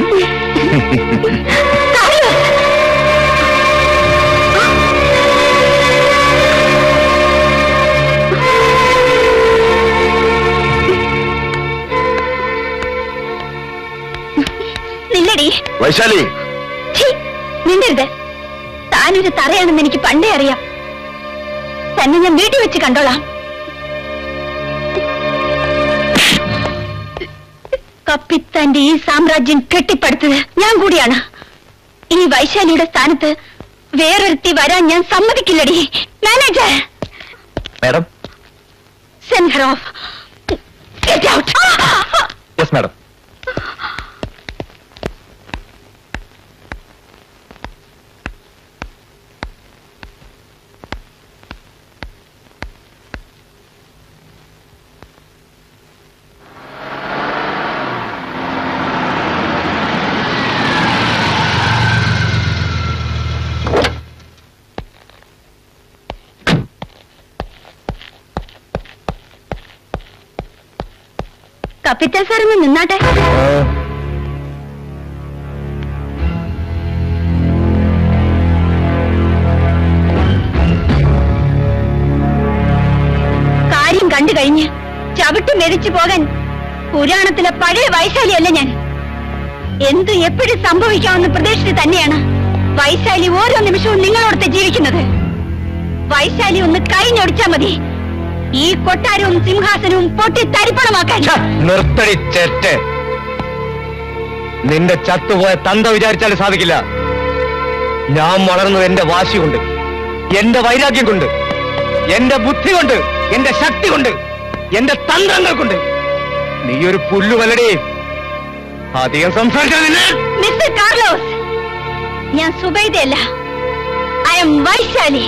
നില്ലടി വൈശാലി ഛീ, മിണ്ടരുത് താനൊരു തറയാണെന്ന് എനിക്ക് പണ്ടേ അറിയാം തന്നെ ഞാൻ വീട്ടിൽ വെച്ച് കണ്ടോളാം കപ്പിത്താന്റെ ഈ സാമ്രാജ്യം കെട്ടിപ്പടുത്തത് ഞാൻ കൂടിയാണ് ഈ വൈശാലിയുടെ സ്ഥാനത്ത് വേറൊരുത്തി വരാൻ ഞാൻ സമ്മതിക്കില്ലടി manager madam send her off get out yes madam കപ്പിറ്റൽ സാർ ഒന്ന് നിന്നാട്ടെ കാര്യം കണ്ടു കഴിഞ്ഞ് ചവിട്ടി മെതിച്ചു പോകാൻ പുരാണത്തിലെ പഴയ വൈശാലിയല്ല ഞാൻ എന്തു എപ്പോഴും സംഭവിക്കാമെന്ന് പ്രതീക്ഷിച്ച് തന്നെയാണ് വൈശാലി ഓരോ നിമിഷവും നിങ്ങളോടത്ത് ജീവിക്കുന്നത് വൈശാലി ഒന്ന് കഴിഞ്ഞൊടിച്ചാ മതി ഈ കൊട്ടാരവും സിംഹാസനവും പൊട്ടി തരിപ്പണമാക്കാൻ നിർത്തടി ചെറ്റ് നിന്റെ ചത്തുപോയ തന്ത വിചാരിച്ചാലും സാധിക്കില്ല ഞാൻ വളർന്നത് എന്റെ വാശി കൊണ്ട് എന്റെ വൈരാഗ്യം കൊണ്ട് എന്റെ ബുദ്ധി കൊണ്ട് എന്റെ ശക്തി കൊണ്ട് എന്റെ തന്ത്രങ്ങൾ കൊണ്ട് നീ ഒരു പുല്ലുവല്ലടേ അധികം സംസാരിച്ചാൽ നിന്നെ മിസ്റ്റർ കാർലോസ് ഞാൻ സുബൈദയല്ല ഐ എം വൈശാലി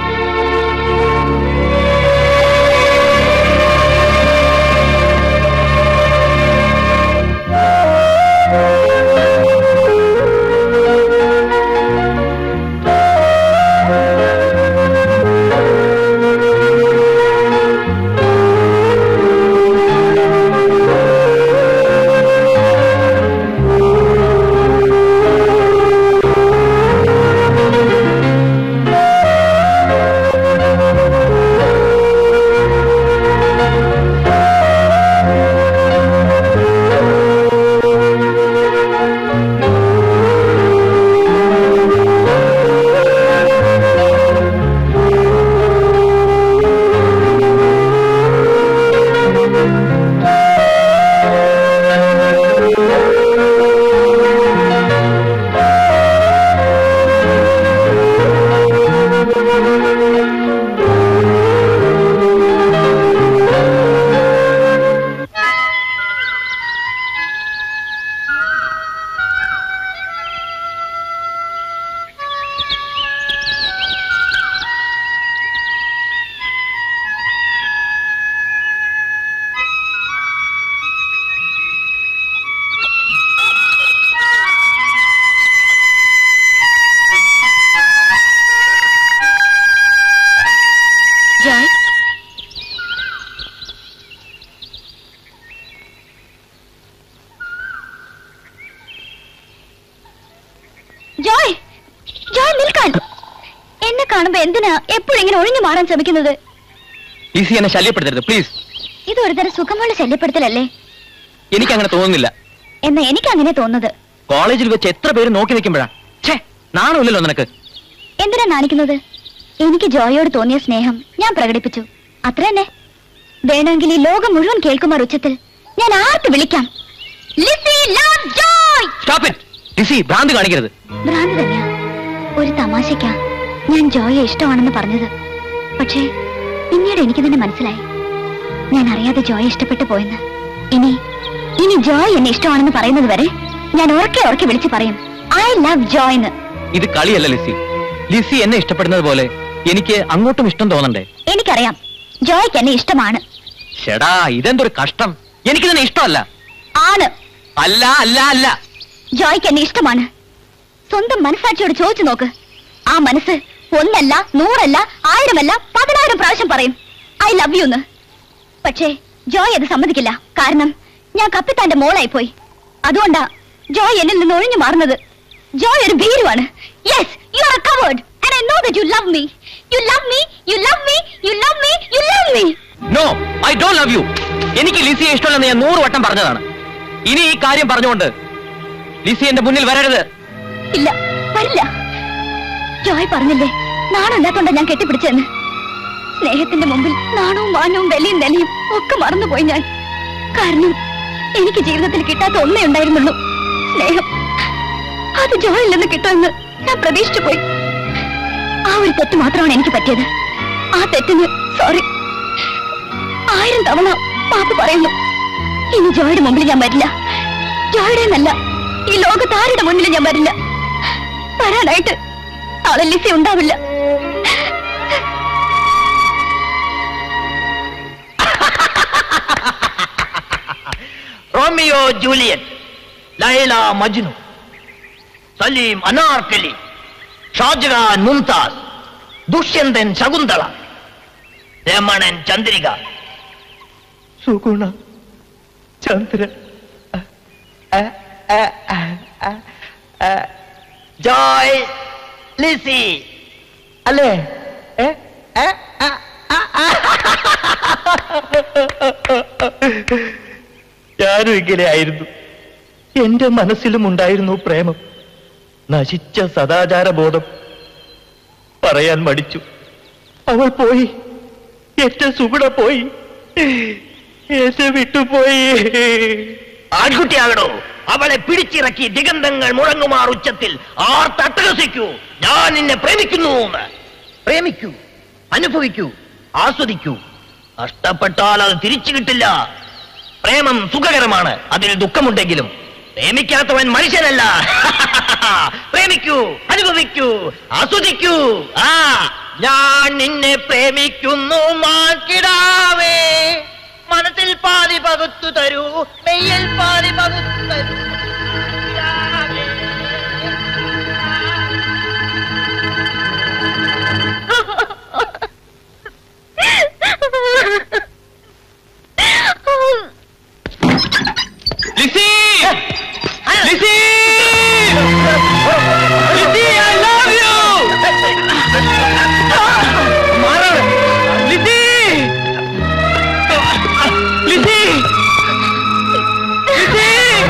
ജോയ് ജോയ് ജോയ് നിൽക്കാൻ എന്നെ കാണുമ്പോ എന്തിനാ എപ്പോഴും ഇങ്ങനെ ഒഴിഞ്ഞു മാറാൻ ശ്രമിക്കുന്നത് ഈസി എന്നെ ശല്യപ്പെടുത്തരുത് പ്ലീസ് ഇത് ഒരു തരം സുഖമുള്ള ശല്യപ്പെടുത്തലല്ലേ എനിക്ക് അങ്ങനെ തോന്നുന്നില്ല എന്നാ എനിക്ക് അങ്ങനെ തോന്നുന്നത് കോളേജിൽ വെച്ച് എത്ര പേര് നോക്കി നിൽക്കുമ്പോഴാ ഛേ നാണമില്ലല്ലോ നിനക്ക് എന്തിനാ നാണിക്കുന്നത് എനിക്ക് ജോയോട് തോന്നിയ സ്നേഹം ഞാൻ പ്രകടിപ്പിച്ചു അത്ര തന്നെ വേണമെങ്കിൽ ഈ ലോകം മുഴുവൻ കേൾക്കുമാർ ഉച്ചത്തിൽ ഞാൻ ആർക്ക് വിളിക്കാം Lissy love Joy stop it Lissy ഭ്രാന്ത് കാണിക്കരുത് ഭ്രാന്ത് തന്നെയാ ഒരു തമാശക്കാ ഞാൻ ജോയെ ഇഷ്ടമാണെന്ന് പറഞ്ഞത് പക്ഷേ പിന്നീട് എനിക്ക് തന്നെ മനസ്സിലായി ഞാൻ അറിയാതെ ജോയെ ഇഷ്ടപ്പെട്ടു പോയെന്ന് ഇനി ഇനി ജോയ് എന്നെ ഇഷ്ടമാണെന്ന് പറയുന്നത് വരെ ഞാൻ ഉറക്കെ ഉറക്കെ വിളിച്ചു പറയും ഐ ലവ് ജോയ് എന്ന് ഇത് കളിയല്ല ലിസി ലിസി എന്നെ ഇഷ്ടപ്പെടുന്നത് പോലെ എനിക്ക് അങ്ങോട്ടും ഇഷ്ടം തോന്നണ്ടേ എനിക്കറിയാം ജോയ്ക്ക് എന്നെ ഇഷ്ടമാണ് ഷെടാ ഇതെന്തൊരു കഷ്ടം എനിക്ക് തന്നെ ഇഷ്ടമല്ല ആണ് അല്ല അല്ല അല്ല ജോയ്ക്ക് എന്നെ ഇഷ്ടമാണ് സ്വന്തം മനസാക്ഷിയോട് ചോദിച്ചു നോക്ക് ആ മനസ്സ് ഒന്നല്ല നൂറല്ല ആയിരമല്ല പതിനായിരം പ്രാവശ്യം പറയും ഐ ലവ് യു എന്ന് പക്ഷേ ജോയ് അത് സമ്മതിക്കില്ല കാരണം ഞാൻ കപ്പിത്താന്റെ മോളായി പോയി അതുകൊണ്ടാ ജോയ് എന്നിൽ നിന്ന് ഒഴിഞ്ഞു മാറുന്നത് ജോയ് ഒരു ഭീരുവാണ് yes you are covered and I know that you love me you love me you love me you love me you love me no I don't love you എനിക്ക് ലിസിയെ ഇഷ്ടമല്ലെന്ന് ഞാൻ നൂറ് വട്ടം പറഞ്ഞതാണ് ഇനി ഈ കാര്യം പറഞ്ഞുകൊണ്ട് ലിസി എന്റെ മുന്നിൽ വരരുത് ഇല്ല വരില്ല ജോയ് പറഞ്ഞില്ലേ നാണമില്ലാത്തോണ്ടാ ഞാൻ കെട്ടിപ്പിടിച്ചെന്ന് സ്നേഹത്തിന്റെ മുമ്പിൽ നാണവും മാനവും വിലയും നിലയും ഒക്കെ മറന്നുപോയി ഞാൻ കാരണം എനിക്ക് ജീവിതത്തിൽ കിട്ടാത്ത ഒന്നേ ഉണ്ടായിരുന്നുള്ളൂ സ്നേഹം അത് ജോയിൽ നിന്ന് കിട്ടുമെന്ന് ഞാൻ പ്രതീക്ഷിച്ചു പോയി ആ ഒരു തെറ്റ് മാത്രമാണ് എനിക്ക് പറ്റിയത് ആ തെറ്റിന് സോറി ആയിരം തവണ പാപ്പ് പറയുന്നു ഇനി ജോയുടെ മുമ്പിൽ ഞാൻ വരില്ല ജോയുടെ എന്നല്ല ഈ ലോകത്ത് ആരുടെ മുന്നിൽ ഞാൻ വരില്ല വരാനായിട്ട് ആളെ ലിസി ഉണ്ടാവില്ല റോമിയോ ജൂലിയറ്റ് ലൈല മജ്നു സലീം അനാർക്കലി ഷാജഹാൻ മുംതാസ് ദുഷ്യന്തൻ ശകുന്തള രമണൻ ചന്ദ്രിക സുഗുണ ചന്ദ്ര ജോയ് ലിസി അല്ലേ ഏ? ഏ? ആ, ആ, ആ. ഞാനും ഇങ്ങനെയായിരുന്നു എന്റെ മനസ്സിലും ഉണ്ടായിരുന്നു പ്രേമം നശിച്ച സദാചാര ബോധം പറയാൻ മടിച്ചു അവൾ പോയി എന്റെ സുഗുണ പോയി എന്നെ വിട്ടുപോയി ആൺകുട്ടിയാകണോ അവളെ പിടിച്ചിറക്കി ദിഗന്ധങ്ങൾ മുഴങ്ങുമാർ ഉച്ചത്തിൽ ആർ തട്ടകസിക്കൂ ഞാൻ നിന്നെ പ്രേമിക്കുന്നു എന്ന് പ്രേമിക്കൂ അനുഭവിക്കൂ ആസ്വദിക്കൂ നഷ്ടപ്പെട്ടാൽ അത് തിരിച്ചു കിട്ടില്ല പ്രേമം സുഖകരമാണ് അതിൽ ദുഃഖമുണ്ടെങ്കിലും പ്രേമിക്കാത്തവൻ മനുഷ്യനല്ല പ്രേമിക്കൂ അനുഭവിക്കൂ ആസ്വദിക്കൂ ആ ഞാൻ നിന്നെ പ്രേമിക്കുന്നു മാറ്റിടാവേ മനസ്സിൽ പാതി പകുത്തു തരൂ മെയ്യിൽ പാതി പകുത്തു തരൂ കിടാവേ. Lissy Lissy Lissy I love you Lissy Lissy Lissy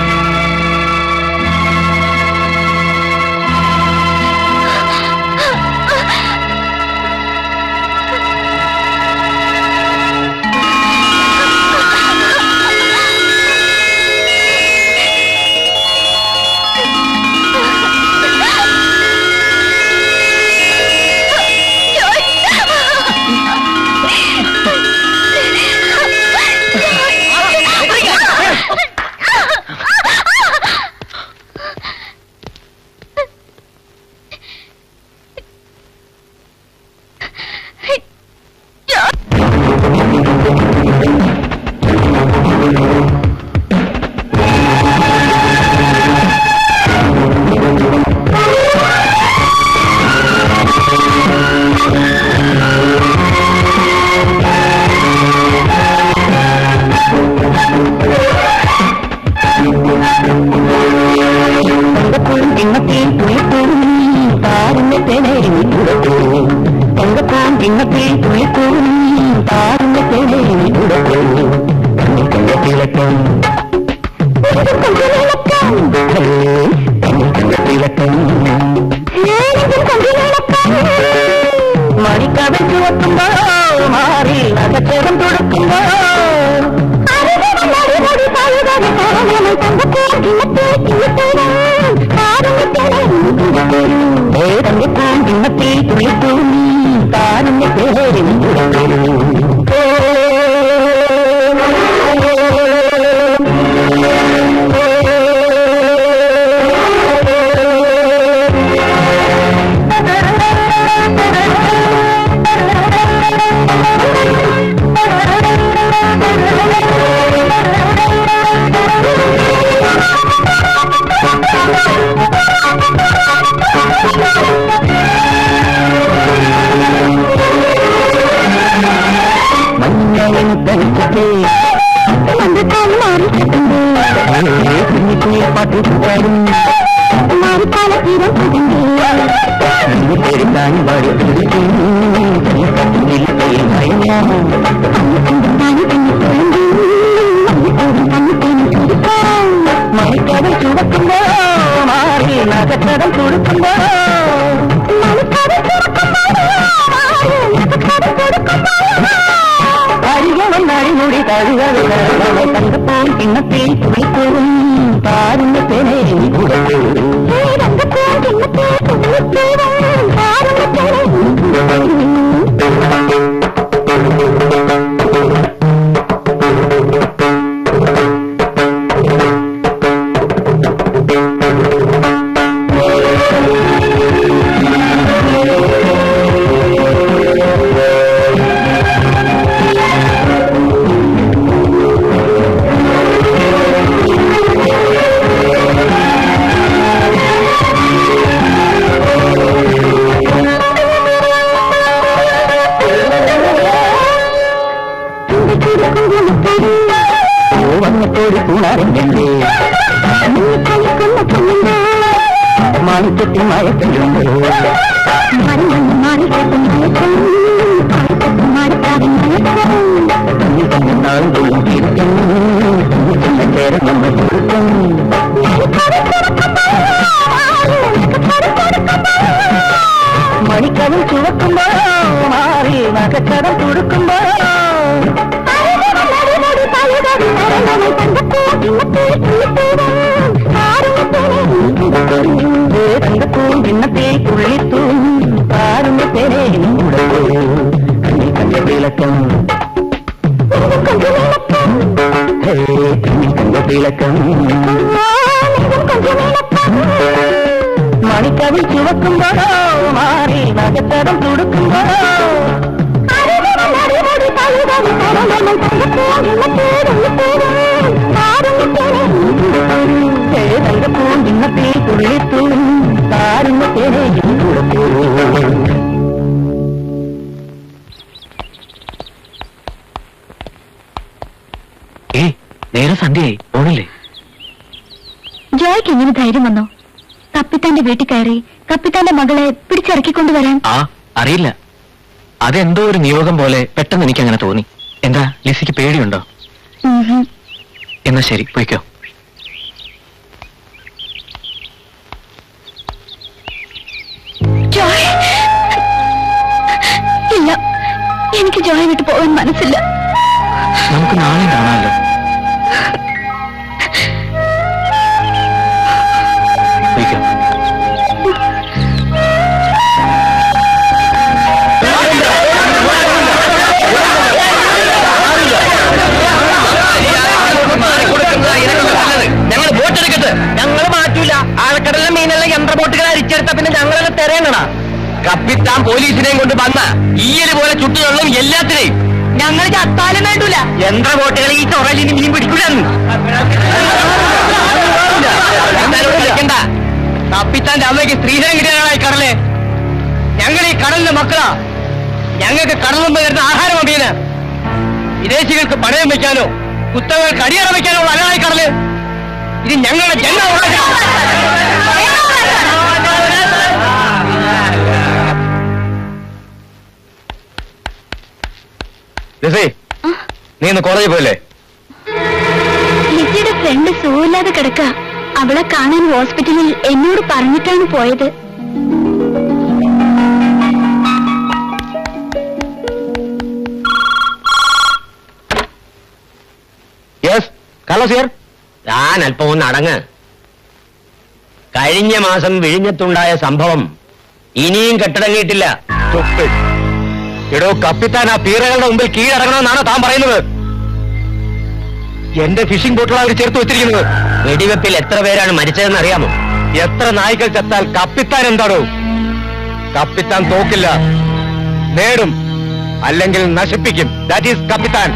മണിക്കവൻ ചുവക്കുമ്പോ മാറി നഗച്ചേരം തുടുക്കുമ്പോ കിണ്ണത്തിൽ തുളിക്കൂ താരന്റെ പേരിൽ മഞ്ഞളിൻ തനിച്ചേ പാട്ട് പാടും പെരുക്കാൻ പാടി മണിക്കടൽ ചുവക്കുമ്പോ മാറി നഗച്ചടം കൊടുക്കുമ്പോ അരികളും അഴിമുടി തഴുകളും തങ്കപ്പോൾ കിണ്ണത്തിൽ തുളിപ്പോകും താരുന്ന പേനെ ആ മാനത്തോടി കൂണാരല്ലേ മാണിക്കത്തി മയക്കലുണ്ട് നാളുകളും തീർക്കും ചേരം നമ്മൾ തീർക്കും മണിക്കവൻ ചുവക്കുമ്പോ മാറി നഗച്ചടം തുടുക്കുമ്പോ തങ്കപ്പൂം ഭിന്നത്തെ തുള്ളിത്തൂം പാരുമ്പത്തേനെ കണ്ണിൽ കണ്ട വിളക്കം കണ്ണിൽ കണ്ട വിളക്കം മണിക്കവിൽ ചുവക്കുമ്പോഴോ മാറി നഗത്തരം തുടുക്കുമ്പോഴോ തങ്കപ്പൂം ഭിന്നത്തെ തുള്ളിത്തൂം പാരുമ്പത്തേനെയും കൊടുത്തു ഏയ് നേരെ സന്ധ്യയായി പോണില്ലേ ജോയ്ക്ക് എങ്ങനെ ധൈര്യം വന്നോ കപ്പിത്താന്റെ വീട്ടിൽ കയറി കപ്പിത്താന്റെ മകളെ പിടിച്ചിറക്കിക്കൊണ്ടുവരാൻ ആ അറിയില്ല അതെന്തോ ഒരു നിയോഗം പോലെ പെട്ടെന്ന് എനിക്ക് അങ്ങനെ തോന്നി എന്താ ലിസിക്ക് പേടിയുണ്ടോ ഉഹും. എന്നാ ശരി പോയിക്കോ ജോയ് ഇല്ല എനിക്ക് ജോയ് വിട്ടു പോകാൻ മനസ്സില്ല നമുക്ക് നാളെ കാണാമല്ലോ പോയിക്കോ ഞങ്ങൾ ബോട്ടെടുക്കട്ടെ ഞങ്ങൾ മാറ്റൂല ആഴക്കടലിലെ മീനെല്ലാം യന്ത്രബോട്ടുകൾ അരിച്ചെടുത്ത പിന്നെ ഞങ്ങളത് തിരയണടാ കപ്പിത്താൻ പോലീസിനെയും കൊണ്ട് വന്ന ഈയല് പോലെ ചുട്ടുകൊള്ളും എല്ലാത്തിനെയും ഞങ്ങൾ ചത്താലും വേണ്ടൂല യന്ത്ര ബോട്ടുകൾ ഈ ചൊറലിന് മീൻ പിടിക്കൂലെന്ന് കപ്പിത്താന്റെ അമ്മയ്ക്ക് സ്ത്രീധനം കിട്ടിയതായി കടല് ഞങ്ങൾ ഈ കടലിന്റെ മക്കളാ ഞങ്ങൾക്ക് കടലും വരുന്ന ആഹാരം മീന് വിദേശികൾക്ക് പണയം വെക്കാനോ കുത്തകൾക്ക് അടിയറ വെക്കാനോ ഉള്ള അല്ലായി കടല് ഇത് ഞങ്ങളുടെ ജന്മ ലിസി നീ ഇന്ന് കോളേജിൽ പോയില്ലേ ലിജിയുടെ ഫ്രണ്ട് സുഖമില്ലാതെ കിടക്ക അവളെ കാണാൻ ഹോസ്പിറ്റലിൽ എന്നോട് പറഞ്ഞിട്ടാണ് പോയത് യെസ് കാർലോസ് ഹിയർ ഞാൻ അല്പം ഒന്ന് അടങ്ങ് കഴിഞ്ഞ മാസം വിഴിഞ്ഞത്തുണ്ടായ സംഭവം ഇനിയും കെട്ടടങ്ങിയിട്ടില്ല Stupid. എടോ കപ്പിത്താൻ ആ പീറകളുടെ മുമ്പിൽ കീഴടങ്ങണമെന്നാണ് താൻ പറയുന്നത് എന്റെ ഫിഷിംഗ് ബോട്ടിലാണ് അവർ ചേർത്ത് വെച്ചിരിക്കുന്നത് വെടിവെപ്പിൽ എത്ര പേരാണ് മരിച്ചതെന്ന് അറിയാമോ എത്ര നായ്ക്കൾ ചത്താൽ കപ്പിത്താൻ എന്താണോ കപ്പിത്താൻ തോക്കില്ല നേടും അല്ലെങ്കിൽ നശിപ്പിക്കും ദാറ്റ് ഈസ് കപ്പിത്താൻ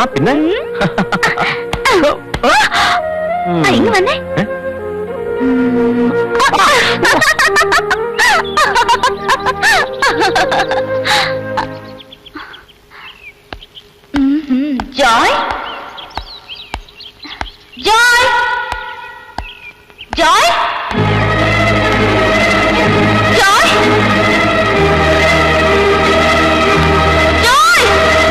പിന്നെ ആ, ഇങ്ങ് വന്നേ ഏ? ജോയ് ജോയ് ജോയ് ജോയ് ജോയ്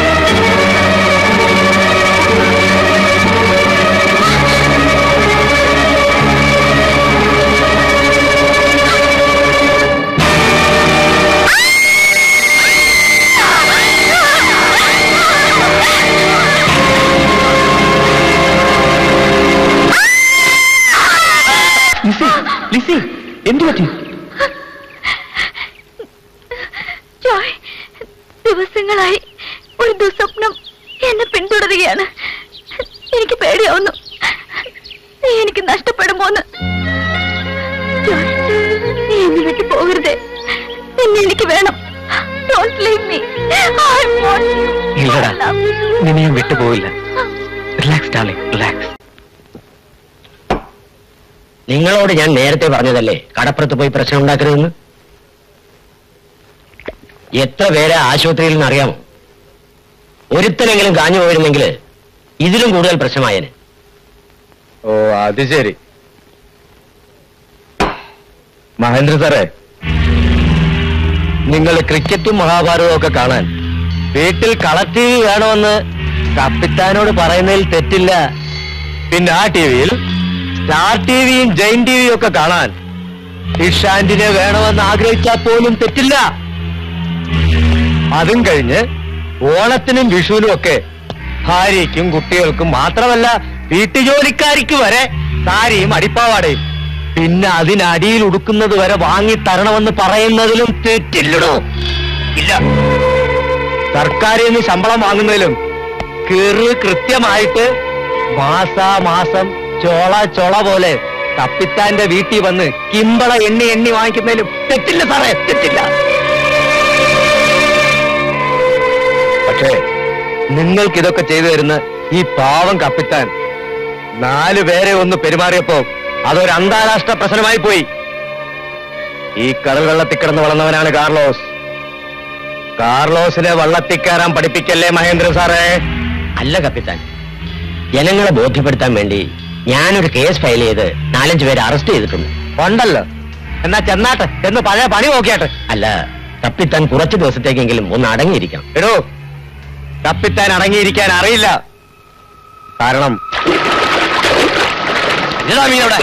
ലിസി ലിസി എന്തു പറ്റി ജോയ് ദിവസങ്ങളായി ഒരു ദുസ്വപ്നം എന്നെ പിന്തുടരുകയാണ് എനിക്ക് പേടിയാവുന്നു നീ എനിക്ക് നഷ്ടപ്പെടുമോന്ന് ജോയ് നീ എന്നെ വിട്ടു പോകരുതേ നിന്നെ എനിക്ക് വേണം Don't leave me. I want you. ഇല്ലടാ. I love you. നിന്നെ ഞാൻ വിട്ടുപോയില്ല റിലാക്സ് ഡാർലിംഗ് റിലാക്സ് നിങ്ങളോട് ഞാൻ നേരത്തെ പറഞ്ഞതല്ലേ കടപ്പുറത്ത് പോയി പ്രശ്നം ഉണ്ടാക്കരുതെന്ന് എത്ര പേരെ ആശുപത്രിയിൽ നിന്ന് അറിയാമോ ഒരുത്തനെങ്കിലും കാഞ്ഞു പോയിരുന്നെങ്കിൽ ഇതിലും കൂടുതൽ പ്രശ്നമായേനെ ഓ അത് ശരി മഹേന്ദ്ര സാറേ നിങ്ങൾ ക്രിക്കറ്റും മഹാഭാരതവും ഒക്കെ കാണാൻ വീട്ടിൽ കളർ ടി വി വേണമെന്ന് കപ്പിത്താനോട് പറയുന്നതിൽ തെറ്റില്ല പിന്നെ ആ ടി വിയിൽ സ്റ്റാർ ടി വിയും ജൈൻ ടി വിയും ഒക്കെ കാണാൻ ഫിഷ് ആന്റിനെ വേണമെന്ന് ആഗ്രഹിച്ചാൽ പോലും തെറ്റില്ല അതും കഴിഞ്ഞ് ഓണത്തിനും വിഷുവിനും ഒക്കെ ഭാര്യയ്ക്കും കുട്ടികൾക്കും മാത്രമല്ല വീട്ടുജോലിക്കാരിക്ക് വരെ സാരിയും അടിപ്പാവാടയും പിന്നെ അതിനടിയിൽ ഉടുക്കുന്നത് വരെ വാങ്ങി തരണമെന്ന് പറയുന്നതിലും തെറ്റില്ലടോ ഇല്ല സർക്കാരിൽ നിന്ന് ശമ്പളം വാങ്ങുന്നതിലും കീറ് കൃത്യമായിട്ട് മാസാമാസം ചോള ചോള പോലെ കപ്പിത്താന്റെ വീട്ടിൽ വന്ന് കിമ്പള എണ്ണി എണ്ണി വാങ്ങിക്കുന്നതിലും തെറ്റില്ല സാറേ തെറ്റില്ല പക്ഷേ നിങ്ങൾക്ക് ഇതൊക്കെ ചെയ്തു തരുന്ന ഈ പാവം കപ്പിത്താൻ നാലു പേരെ ഒന്ന് പെരുമാറിയപ്പോ അതൊരു അന്താരാഷ്ട്ര പ്രശ്നമായി പോയി ഈ കടൽ വെള്ളത്തിൽ കിടന്ന് വളർന്നവനാണ് കാർലോസ് കാർലോസിനെ വള്ളത്തിൽ കയറാൻ പഠിപ്പിക്കല്ലേ മഹേന്ദ്രൻ സാറേ അല്ല കപ്പിത്താൻ ജനങ്ങളെ ബോധ്യപ്പെടുത്താൻ വേണ്ടി ഞാനൊരു കേസ് ഫയൽ ചെയ്ത് നാലഞ്ച് പേരെ അറസ്റ്റ് ചെയ്തിട്ടുണ്ട് ഉണ്ടല്ലോ എന്നാ ചെന്നാട്ടെ എന്ന് പഴയ പണി നോക്കിയാട്ടെ അല്ല കപ്പിത്താൻ കുറച്ചു ദിവസത്തേക്കെങ്കിലും ഒന്ന് അടങ്ങിയിരിക്കണം എടോ കപ്പിത്താൻ അടങ്ങിയിരിക്കാൻ അറിയില്ല കാരണം ഇതാ മീനവിടെ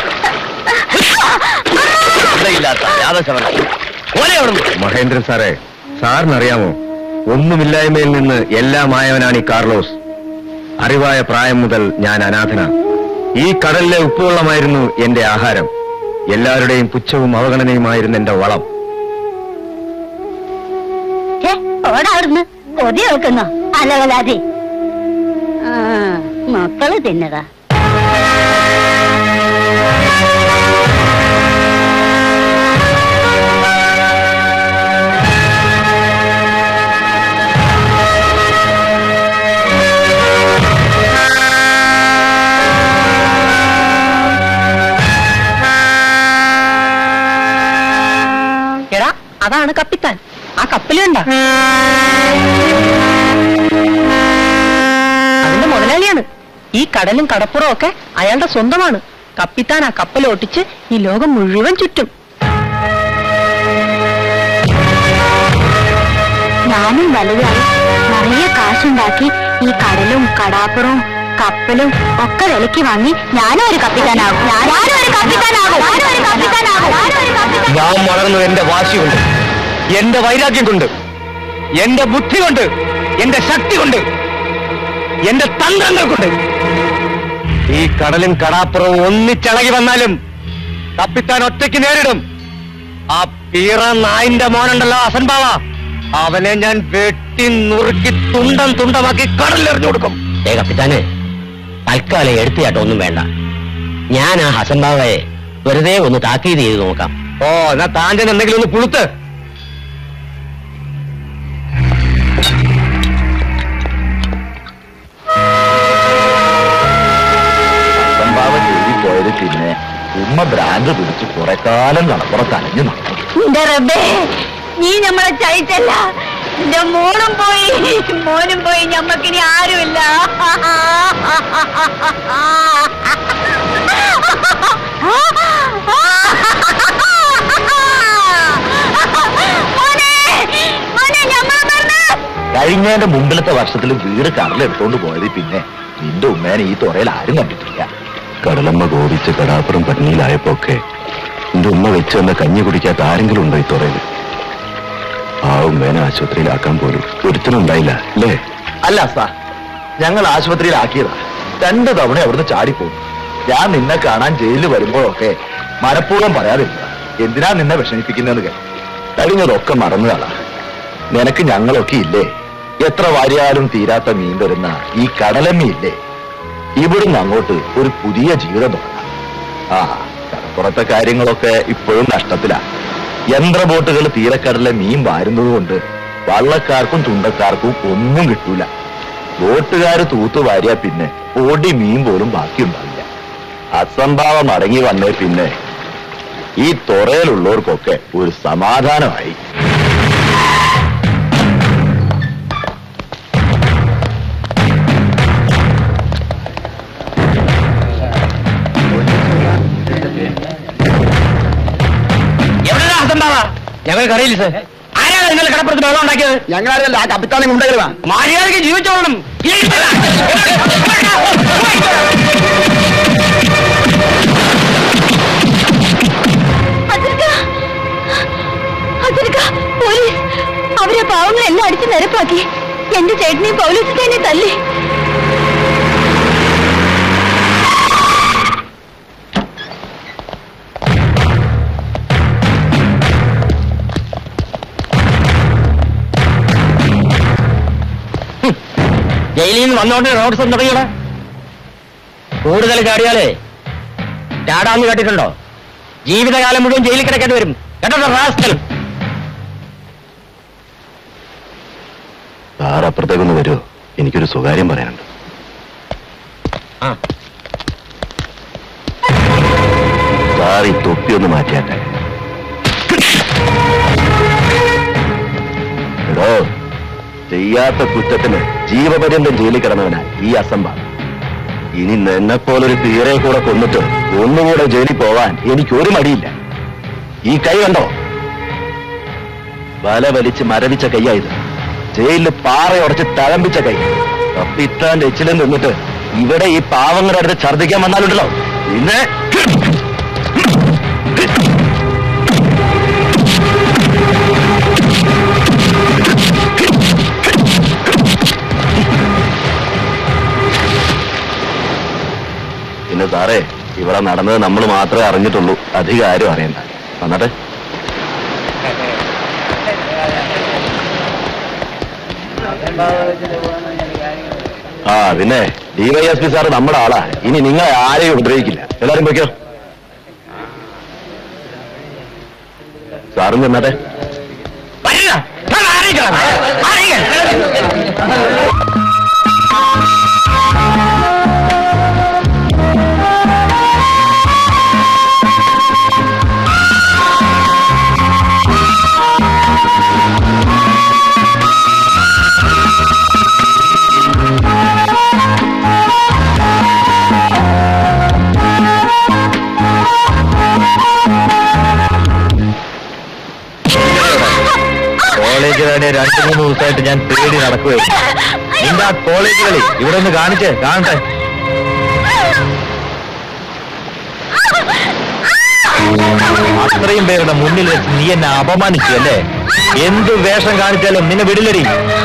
ഇല്ലാത്ത യാദശവനം ഓലെ അവിടുന്ന് മഹേന്ദ്രൻ സാറേ സാറിനറിയാമോ ഒന്നുമില്ലായ്മയിൽ നിന്ന് എല്ലാമായവനാണ് ഈ കാർലോസ് അറിവായ പ്രായം മുതൽ ഞാൻ അനാഥന ഈ കടലിലെ ഉപ്പുവെള്ളമായിരുന്നു എന്റെ ആഹാരം എല്ലാവരുടെയും പുച്ഛവും അവഗണനയുമായിരുന്നു എന്റെ വളം ഛേ, ഓടാ അവിടുന്ന് കൊതി വെക്കുന്നോ അലവലാതി ആ മക്കള് തിന്നതാ എടാ അതാണ് കപ്പിത്താൻ ആ കപ്പലുണ്ട അതിന്റെ മുതലാളിയാണ് ഈ കടലും കടപ്പുറവും ഒക്കെ അയാളുടെ സ്വന്തമാണ് കപ്പിത്താൻ ആ കപ്പൽ ഓട്ടിച്ച് ഈ ലോകം മുഴുവൻ ചുറ്റും ഞാനും വലുതായി നിറയെ കാശുണ്ടാക്കി ഈ കടലും കടാപ്പുറവും കപ്പലും ഒക്കെ വിലക്ക് വാങ്ങി ഞാനും ഒരു കപ്പിത്താനാകും ഞാനും ഒരു കപ്പിത്താനാകും ഞാനും ഒരു കപ്പിത്താനാകും ഞാനും ഒരു കപ്പിത്താൻ ഞാൻ വളർന്നത് എന്റെ വാശി കൊണ്ട് എന്റെ വൈരാഗ്യം കൊണ്ട് എന്റെ ബുദ്ധി കൊണ്ട് എന്റെ ശക്തി കൊണ്ട് എന്റെ തന്ത്രങ്ങൾ കൊണ്ട് ഈ കടലും കടാപ്പുറവും ഒന്നിച്ചിളകി വന്നാലും തപ്പിത്താൻ ഒറ്റയ്ക്ക് നേരിടും ആ പീറ നായിന്റെ മോനുണ്ടല്ലോ അസൻബാവ അവനെ ഞാൻ വെട്ടി നുറുക്കി തുണ്ടം തുണ്ടമാക്കി കടലിലെറിഞ്ഞു കൊടുക്കും ഏ കപ്പിത്താന് തൽക്കാലം എടുത്തിയാട്ടോ ഒന്നും വേണ്ട ഞാൻ ആ ഹസൻ ബാബയെ വെറുതെ ഒന്ന് താക്കീത് ചെയ്ത് നോക്കാം ഓ എന്നാ താൻ്റെ എന്തെങ്കിലും ഒന്ന് പുളുത്ത് പിന്നെ ഉമ്മ ഭ്രാന്ത് പിടിച്ച് കുറെ കാലം കടപ്പുറത്ത് അലഞ്ഞു നടന്നു നിന്റെ റബ്ബേ നീ നമ്മളെ ചതിച്ചല്ല നിന്റെ മോളും പോയി മോനും പോയി ഞമ്മക്കിനി ആരുമില്ല മോനെ, മോനെ, ഞമ്മളെ മറന്ന്. കഴിഞ്ഞതിന്റെ മുമ്പിലത്തെ വർഷത്തിൽ വീട് കടലെടുത്തോണ്ട് പോയത് പിന്നെ നിന്റെ ഉമ്മേനെ ഈ തുറയിൽ ആരും കണ്ടിട്ടില്ല കടലമ്മ കോപിച്ച് കടാപ്പുറം പന്നിയിലായപ്പോ ഒക്കെ നിന്റെ ഉമ്മ വെച്ച് തന്ന കഞ്ഞി കുടിക്കാത്ത ആരെങ്കിലും ഉണ്ടോ ഈ തുറയിൽ ആ ഉമ്മേനെ ആശുപത്രിയിലാക്കാൻ പോലും ഒരുത്തനുണ്ടായില്ല അല്ലേ അല്ല സാർ ഞങ്ങൾ ആശുപത്രിയിലാക്കിയതാ രണ്ട് തവണ അവിടുന്ന് ചാടിപ്പോയി ഞാൻ നിന്നെ കാണാൻ ജയിലിൽ വരുമ്പോഴൊക്കെ മനഃപൂർവ്വം പറയാതില്ല എന്തിനാ നിന്നെ വിഷമിപ്പിക്കുന്നതെന്ന് കേട്ടോ കഴിഞ്ഞതൊക്കെ മറന്നുകളാ നിനക്ക് ഞങ്ങളൊക്കെ ഇല്ലേ എത്ര വാരിയാലും തീരാത്ത മീൻ വരുന്ന ഈ കടലമ്മയില്ലേ ഇവിടുന്ന് അങ്ങോട്ട് ഒരു പുതിയ ജീവിതം തുടങ്ങാം ആ കടപ്പുറത്തെ കാര്യങ്ങളൊക്കെ ഇപ്പോഴും നഷ്ടത്തിലാ യന്ത്ര ബോട്ടുകൾ തീരക്കടലിലെ മീൻ വാരുന്നത് കൊണ്ട് വള്ളക്കാർക്കും തുണ്ടക്കാർക്കും ഒന്നും കിട്ടൂല ബോട്ടുകാർ തൂത്തു വാരിയാ പിന്നെ പൊടി മീൻ പോലും ബാക്കിയുണ്ടാവില്ല അസംഭാവം അടങ്ങി വന്നേ പിന്നെ ഈ തുറയിലുള്ളവർക്കൊക്കെ ഒരു സമാധാനമായി എവിടെയാ അസംഭാവ ഞങ്ങൾക്കറിയില്ല സാർ ആരാണ് ഇന്നലെ കടപ്പുറത്ത് വെള്ളം ഉണ്ടാക്കിയത് ഞങ്ങളറിയല്ല ആ കപ്പിത്താനെ കൊണ്ടുവരുവാ മര്യാദയ്ക്ക് ജീവിച്ചോളണം അതിർക്ക, അതിർക്ക, പോലീസ് അവരെ പാവങ്ങളെല്ലാം അടിച്ച് നിരപ്പാക്കി എന്റെ ചേട്ടനെയും പോലീസിനെ തല്ലി ജയിലിൽ നിന്ന് വന്നോണ്ട് റോഡ് സ്വന്തം തുടങ്ങിയോടെ കൂടുതൽ ചാടിയാലേ ചാടാന്ന് കേട്ടിട്ടുണ്ടോ ജീവിതകാലം മുഴുവൻ ജയിലിൽ കിടക്കേണ്ടി വരും കേട്ടോ റാസ്കൽ സാർ അപ്പുറത്തേക്കൊന്ന് വരുമോ എനിക്കൊരു സ്വകാര്യം പറയാനുണ്ട് ആ സാർ ഈ തൊപ്പി ഒന്ന് മാറ്റിയാട്ടെ എടോ ചെയ്യാത്ത കുറ്റത്തിന് ജീവപര്യന്തം ജയിലിൽ കിടന്നവനാ ഈ അസംഭവം ഇനി നിന്നെ പോലൊരു തീരെ കൂടെ കൊന്നിട്ട് ഒന്നുകൂടെ ജയിലിൽ പോവാൻ എനിക്കൊരു മടിയില്ല ഈ കൈ കണ്ടോ വല വലിച്ച് മരവിച്ച കൈയായത് ജയിലിൽ പാറയുടച്ച് തഴമ്പിച്ച കൈ കപ്പിത്താന്റെ എച്ചിലും നിന്നിട്ട് ഇവിടെ ഈ പാവങ്ങളുടെ അടുത്ത് ഛർദ്ദിക്കാൻ വന്നാലുണ്ടല്ലോ പിന്നെ പിന്നെ സാറേ ഇവിടെ നടന്നത് നമ്മൾ മാത്രമേ അറിഞ്ഞിട്ടുള്ളൂ അധികം ആരും അറിയണ്ട വന്നട്ടെ ആ പിന്നെ ഡിവൈഎസ്പി സാർ നമ്മുടെ ആളാ ഇനി നിങ്ങളെ ആരെയും ഉപദ്രവിക്കില്ല എല്ലാരും പോയിക്കോ സാറും ചെന്നാട്ടെ വരില്ല ഞാൻ ആരെയും ആരെയും കോളേജ് തന്നെ രണ്ടു മൂന്ന് ദിവസമായിട്ട് ഞാൻ പേടി നടക്കുകയായിരുന്നു നിന്റെ ആ കോളേജ് കളി ഇവിടെ ഒന്ന് കാണിച്ചേ കാണട്ടെ അത്രയും പേരുടെ മുന്നിൽ വെച്ച് നീ എന്നെ അപമാനിച്ചു അല്ലേ എന്ത് വേഷം കാണിച്ചാലും നിന്നെ വിടില്ലടി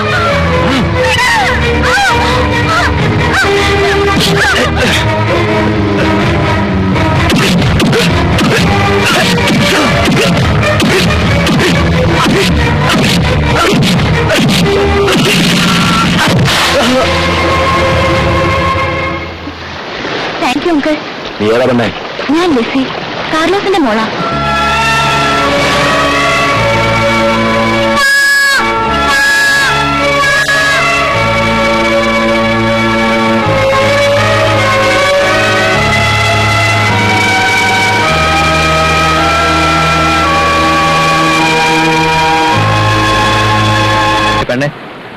താങ്ക് യു അങ്കിൾ നീ ഏതാ പെണ്ണേ ഞാൻ ലിസി കാർലോസിന്റെ മോളാ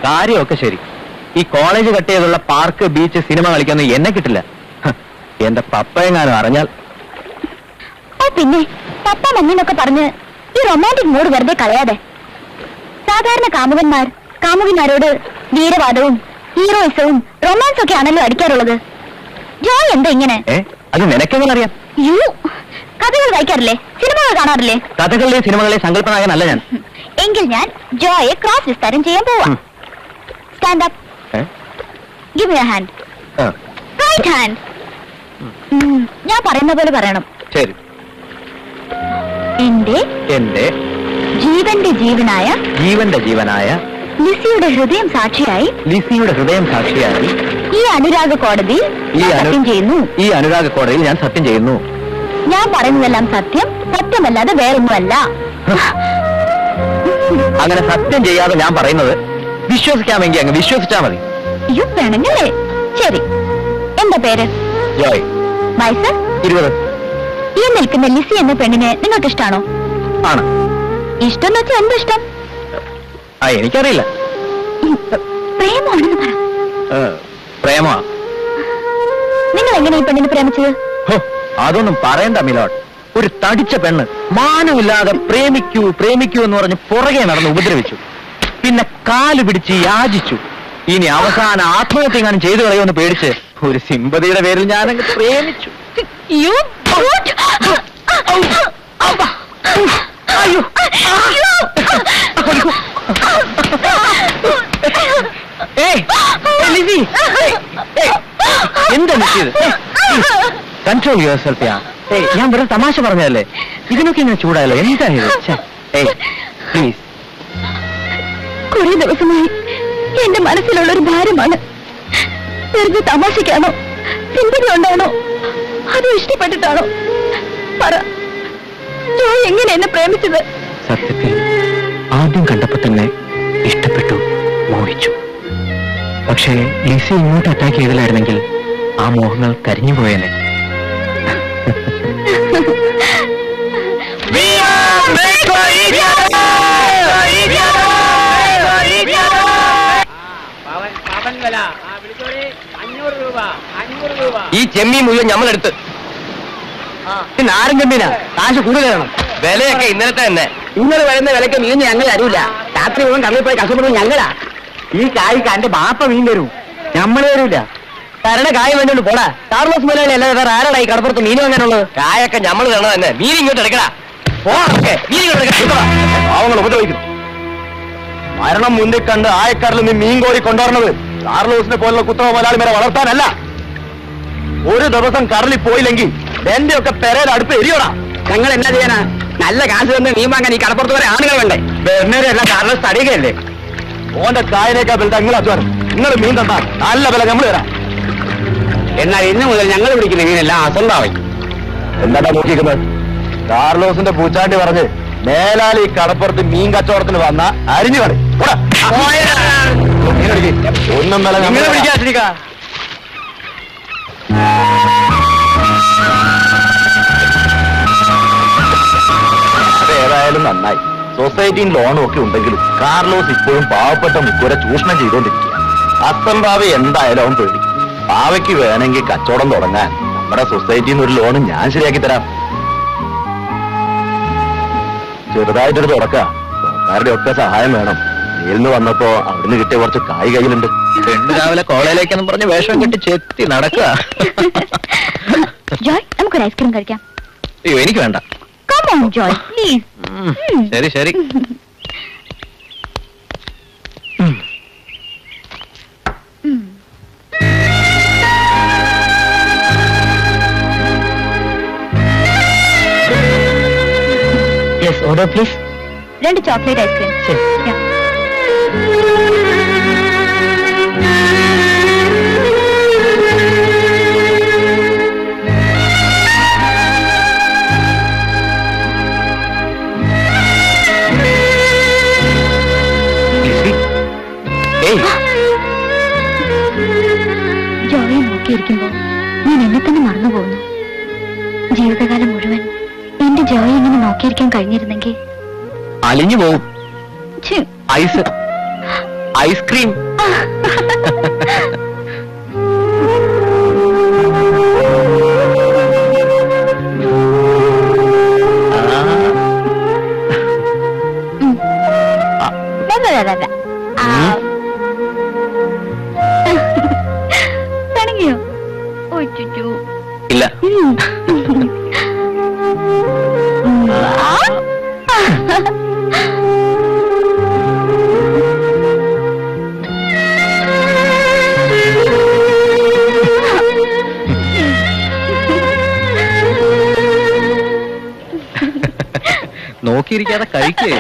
കാര്യമൊക്കെ ശരി ഈ കോളേജ് കട്ട് ചെയ്തുള്ള പാർക്ക് ബീച്ച് സിനിമ കളിക്കാനൊന്നും എന്നെ കിട്ടില്ല ഹ്, എന്റെ പപ്പയെങ്ങാനും അറിഞ്ഞാൽ ഓ പിന്നെ പപ്പ മമ്മിന്നൊക്കെ പറഞ്ഞ് ഈ റൊമാൻറ്റിക് മൂഡ് വെറുതെ കളയാതെ സാധാരണ കാമുകന്മാർ കാമുകന്മാരോട് വീരവാദവും ഹീറോയിസവും റൊമാൻസ് ഒക്കെ ആണല്ലോ അടിക്കാറുള്ളത് ജോയ് എന്താ ഇങ്ങനെ ഏ അത് നിനക്കെങ്ങനെ അറിയാം യു കഥകൾ വായിക്കാറില്ലേ സിനിമകൾ കാണാറില്ലേ കഥകളിലെ സിനിമകളിലെ സങ്കല്പനായകനല്ല ഞാൻ എങ്കിൽ ഞാൻ ജോയെ ക്രോസ് വിസ്താരം ചെയ്യാൻ പോവാം ഉം. സ്റ്റാൻഡ് അപ്പ് ഏ? ഗിവ് യു ഹാൻഡ് ആ, റൈറ്റ് ഹാൻഡ് ഞാൻ പറയുന്ന പോലെ പറയണം ശരി എന്റെ എന്റെ ജീവന്റെ ജീവനായ ജീവന്റെ ജീവനായ ലിസിയുടെ ഹൃദയം സാക്ഷിയായി ലിസിയുടെ ഹൃദയം സാക്ഷിയായി ഈ അനുരാഗ കോടതിയിൽ ഈ ഞാൻ അനു- സത്യം ചെയ്യുന്നു ഈ അനുരാഗ കോടതിയിൽ ഞാൻ സത്യം ചെയ്യുന്നു ഞാൻ പറയുന്നതെല്ലാം സത്യം സത്യമല്ലാതെ വേറൊന്നുമല്ല അങ്ങനെ സത്യം ചെയ്യാതെ ഞാൻ പറയുന്നത് വിശ്വസിക്കാമെങ്കിൽ അങ്ങ് വിശ്വസിച്ചാ മതി അയ്യോ വേണമെങ്കിലേ ശരി എന്താ പേര് ജോയ് വയസ്സ് ഇരുപത് ഈ നിൽക്കുന്ന ലിസി എന്ന പെണ്ണിനെ നിങ്ങൾക്ക് ഇഷ്ടാണോ ആണ് ഇഷ്ടം എന്ന് വെച്ചാൽ എന്ത് ഇഷ്ടം ആ എനിക്കറിയില്ല ഉം, പ്രേമമാണെന്ന് പറ ഏ, പ്രേമ നിങ്ങൾ എങ്ങനെ ഈ പെണ്ണിനെ പ്രേമിച്ചത് ഹോ, അതൊന്നും പറയണ്ട മിലോട്ട് ഒരു തടിച്ച പെണ്ണ് മാനമില്ലാതെ പ്രേമിക്കൂ പ്രേമിക്കൂ എന്ന് പറഞ്ഞ് പുറകെ നടന്ന് ഉപദ്രവിച്ചു പിന്നെ കാല് പിടിച്ച് യാചിച്ചു ഇനി അവസാന ആത്മഹത്യ എങ്ങാനും ചെയ്തു കളയുമെന്ന് പേടിച്ച് ഒരു സിമ്പതിയുടെ പേരിൽ ഞാനങ്ങ് പ്രേമിച്ചു You brute! അയ്യോ ഏയ്, ഏയ്, ലിസി, ഏയ്, ഏയ്, എന്താ നിൽക്കിയത് കൺട്രോൾ യുവർ സെൽഫ് യാ ഏയ് ഞാൻ വെറുതെ തമാശ പറഞ്ഞതല്ലേ ഇതിനൊക്കെ ഇങ്ങനെ ചൂടായല്ലോ എന്താ ഇത് ഛെ, ഏയ് പ്ലീസ് കുറെ ദിവസമായി എന്റെ മനസ്സിലുള്ള ഒരു ഭാരമാണ് വെറുതെ തമാശയ്ക്കാണോ സിമ്പതി കൊണ്ടാണോ അതോ ഇഷ്ടപ്പെട്ടിട്ടാണോ പറ ജോയ് എങ്ങനെ എന്നെ പ്രേമിച്ചത് സത്യത്തിൽ ആദ്യം കണ്ടപ്പോ തന്നെ ഇഷ്ടപ്പെട്ടു മോഹിച്ചു പക്ഷേ ലിസി ഇങ്ങോട്ട് അറ്റാക്ക് ചെയ്തില്ലായിരുന്നെങ്കിൽ ആ മോഹങ്ങൾ കരിഞ്ഞു പോയേനെ ഈ ചെമ്മീൻ മുഴുവൻ ഞമ്മളെടുത്ത് പിന്നെ ആരും ചെമ്മീനാ കാശ് കൂടുതലാണ് വിലയൊക്കെ ഇന്നലത്തെ തന്നെ ഇന്നലെ വരുന്ന വിലക്ക് മീൻ ഞങ്ങൾ തരൂല രാത്രി മുഴുവൻ കടലിൽ പോയി കഷ്ടപ്പെടുന്നത് ഞങ്ങളാ ഈ കായ്ക്ക് എന്റെ ബാപ്പ മീൻ തരും നമ്മൾ തരൂല തരണ കായ വേണ്ടോണ്ട് പോടാ കാർലോസ് മുതലാളി അല്ലാതെ വേറെ ആരാടാ ഈ കടപ്പുറത്ത് മീൻ വാങ്ങാനുള്ളത് കായൊക്കെ ഞമ്മൾ തരണ തന്നെ മീൻ ഇങ്ങോട്ട് എടുക്കടാ പോണൊക്കെ മീൻ ഇങ്ങോട്ട് എടുക്കടാ പാവങ്ങൾ ഉപദ്രവിക്കുന്നു മരണം മുന്നിൽ കണ്ട് ആയക്കാരിൽ നിന്ന് മീൻ കോരി കൊണ്ടുവരണത് കാർലോസിനെ പോലുള്ള കുത്തവ മുതലാളിമാരെ വളർത്താനല്ല ഒരു ദിവസം കടലിൽ പോയില്ലെങ്കിൽ എന്റെ ഒക്കെ പെരയുടെ അടുപ്പ് എരിയോടാ ഞങ്ങൾ എന്നാ ചെയ്യാനാ നല്ല കാശ് തന്നെ മീൻ വാങ്ങാൻ ഈ കടപ്പുറത്ത് വരെ ആണുങ്ങൾ വേണ്ടേ വെറുതെ കാർലോസ് തടിയുകയല്ലേ ഓന്റെ കായനേക്കാ വലുതാ നിങ്ങൾ അധ്വാനം നിങ്ങൾ മീൻ തന്നാ നല്ല വില നമ്മൾ തരാം എന്നാൽ ഇന്ന് മുതൽ ഞങ്ങൾ പിടിക്കുന്ന മീനെല്ലാം അസംഭാവി എന്താ നോക്കിയിരിക്കുന്നത് കാർലോസിന്റെ പൂച്ചാണ്ടി പറഞ്ഞ് മേലാൽ ഈ കടപ്പുറത്ത് മീൻ കച്ചവടത്തിന് വന്ന അരിഞ്ഞു കളി പോടാ. മീൻ പിടിക്ക്. ഒന്നും വില നിങ്ങൾ നമ്മൾ പിടിക്കാ തരാം. അത് ഏതായാലും നന്നായി സൊസൈറ്റിയും ലോണും ഒക്കെ ഉണ്ടെങ്കിലും കാർലോസ് ഇപ്പോഴും പാവപ്പെട്ട മുക്കുവരെ ചൂഷണം ചെയ്തുകൊണ്ടിരിക്കുക അത്തം ഭാവി എന്തായാലും അവൻ പേടിക്കും പാവയ്ക്ക് വേണമെങ്കിൽ കച്ചവടം തുടങ്ങാൻ നമ്മുടെ സൊസൈറ്റിയിൽ നിന്ന് ഒരു ലോൺ ഞാൻ ശരിയാക്കി തരാം ചെറുതായിട്ടൊരു തുടക്ക സർക്കാരുടെ ഒക്കെ സഹായം വേണം ജയിലിൽ വന്നപ്പോ അവിടുന്ന് കിട്ടിയ കുറച്ച് കായ് കയ്യിലുണ്ട് പെണ്ണ് രാവിലെ കോളേജിലേക്കെന്നും പറഞ്ഞ് വേഷം കെട്ടി ചെത്തി നടക്കുക ജോയ് നമുക്കൊരു ഐസ്ക്രീം കഴിക്കാം അയ്യോ എനിക്ക് വേണ്ട കം ഓൺ ജോയ് പ്ലീസ് ഉം, ശരി ശരി യെസ് ഓർഡർ പ്ലീസ് രണ്ട് ചോക്ലേറ്റ് ഐസ്ക്രീം Yeah. ലിസി ഏയ് ജോയെ നോക്കിയിരിക്കുമ്പോ ഞാൻ എന്നെ തന്നെ മറന്നു പോകുന്നു ജീവിതകാലം മുഴുവൻ എന്റെ ജോയെ ഇങ്ങനെ നോക്കിയിരിക്കാൻ കഴിഞ്ഞിരുന്നെങ്കിൽ അലിഞ്ഞു പോവും ഛി, ഐസ് ഐസ്ക്രീം തുടങ്ങിയോ ഓ ചുറ്റു ഇല്ല നോക്കിയിരിക്കാതെ കഴിക്കേ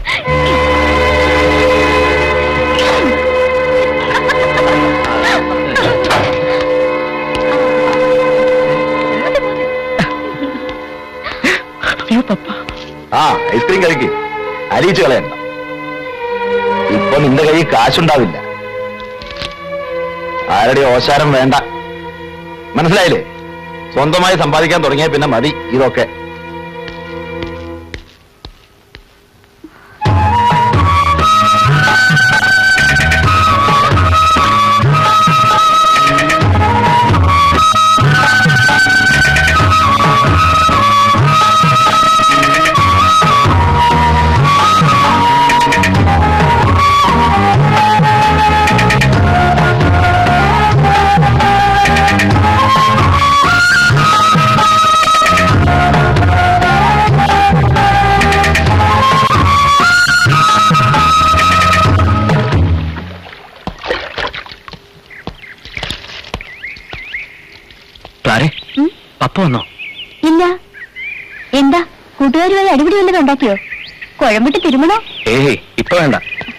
ആ ഐസ്ക്രീം കഴിക്ക് അരിയിച്ചു കളയണ്ട ഇപ്പൊ നിന്റെ കയ്യിൽ കാശുണ്ടാവില്ല ആരുടെ ഓശാരം വേണ്ട മനസ്സിലായില്ലേ സ്വന്തമായി സമ്പാദിക്കാൻ തുടങ്ങിയ പിന്നെ മതി ഇതൊക്കെ ക്ലാരെ ഉം? പപ്പ വന്നോ ഇല്ല എന്താ കൂട്ടുകാരുമായി അടിപിടി വല്ലതും ഉണ്ടാക്കിയോ കുഴമ്പിട്ട് തിരുമണോ ഏയ് ഇപ്പൊ വേണ്ട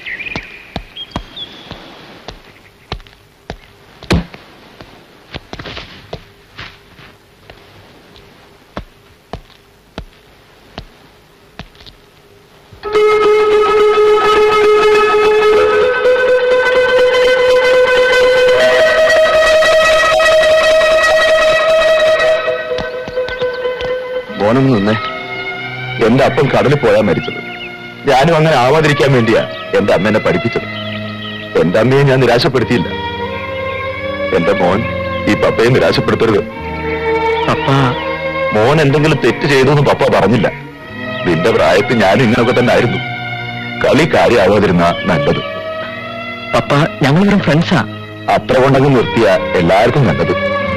മോനൊന്ന് നിന്നേ എന്റെ അപ്പം കടലിൽ പോയാ മരിച്ചത് ഞാനും അങ്ങനെ ആവാതിരിക്കാൻ വേണ്ടിയാ എന്റെ അമ്മ എന്നെ പഠിപ്പിച്ചത് എന്റെ അമ്മയെ ഞാൻ നിരാശപ്പെടുത്തിയില്ല എന്റെ മോൻ ഈ പപ്പയെ നിരാശപ്പെടുത്തരുത് പപ്പ മോൻ എന്തെങ്കിലും തെറ്റ് ചെയ്തു എന്ന് പപ്പ പറഞ്ഞില്ല നിന്റെ പ്രായത്തിൽ ഞാനും ഇങ്ങനൊക്കെ തന്നെ ആയിരുന്നു കളി കാര്യമാവാതിരുന്ന നല്ലത് പപ്പ ഞങ്ങൾ വെറും ഫ്രണ്ട്സാ അത്ര കൊണ്ടങ്ങ് നിർത്തിയ എല്ലാവർക്കും നല്ലത്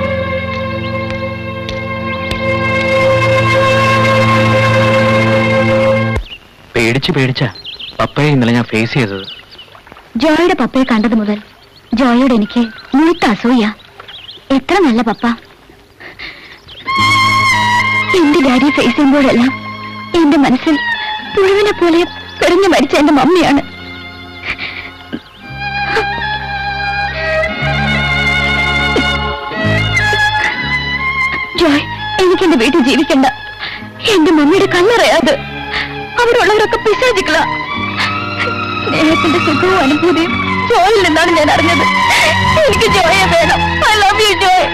പേടിച്ച് പേടിച്ച പപ്പയെ ഇന്നലെ ഞാൻ ഫേസ് ചെയ്തത് ജോയുടെ പപ്പയെ കണ്ടത് മുതൽ ജോയോട് എനിക്ക് മൂത്ത അസൂയ എത്ര നല്ല പപ്പ എന്റെ ഡാഡി ഫേസ് ചെയ്യുമ്പോഴെല്ലാം എന്റെ മനസ്സിൽ പുഴുവിനെ പോലെ പെറിഞ്ഞു മരിച്ച എന്റെ മമ്മിയാണ് ജോയ് എനിക്ക് എന്റെ വീട്ടിൽ ജീവിക്കണ്ട എന്റെ മമ്മിയുടെ കല്ലറയാത് അവരുള്ളവരൊക്കെ പിശാചിക്കളാ സ്നേഹത്തിന്റെ സുഖവും അനുഭൂതിയും ജോയിൽ നിന്നാണ് ഞാൻ അറിഞ്ഞത് എനിക്ക് ജോയെ വേണം I love U Joy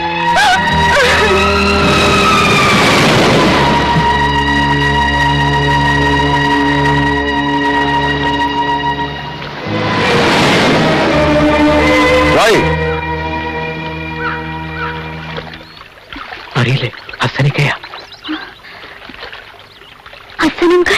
Joy അറിയില്ലേ ഹസനിക്കയാ അച്ഛനങ്കൾ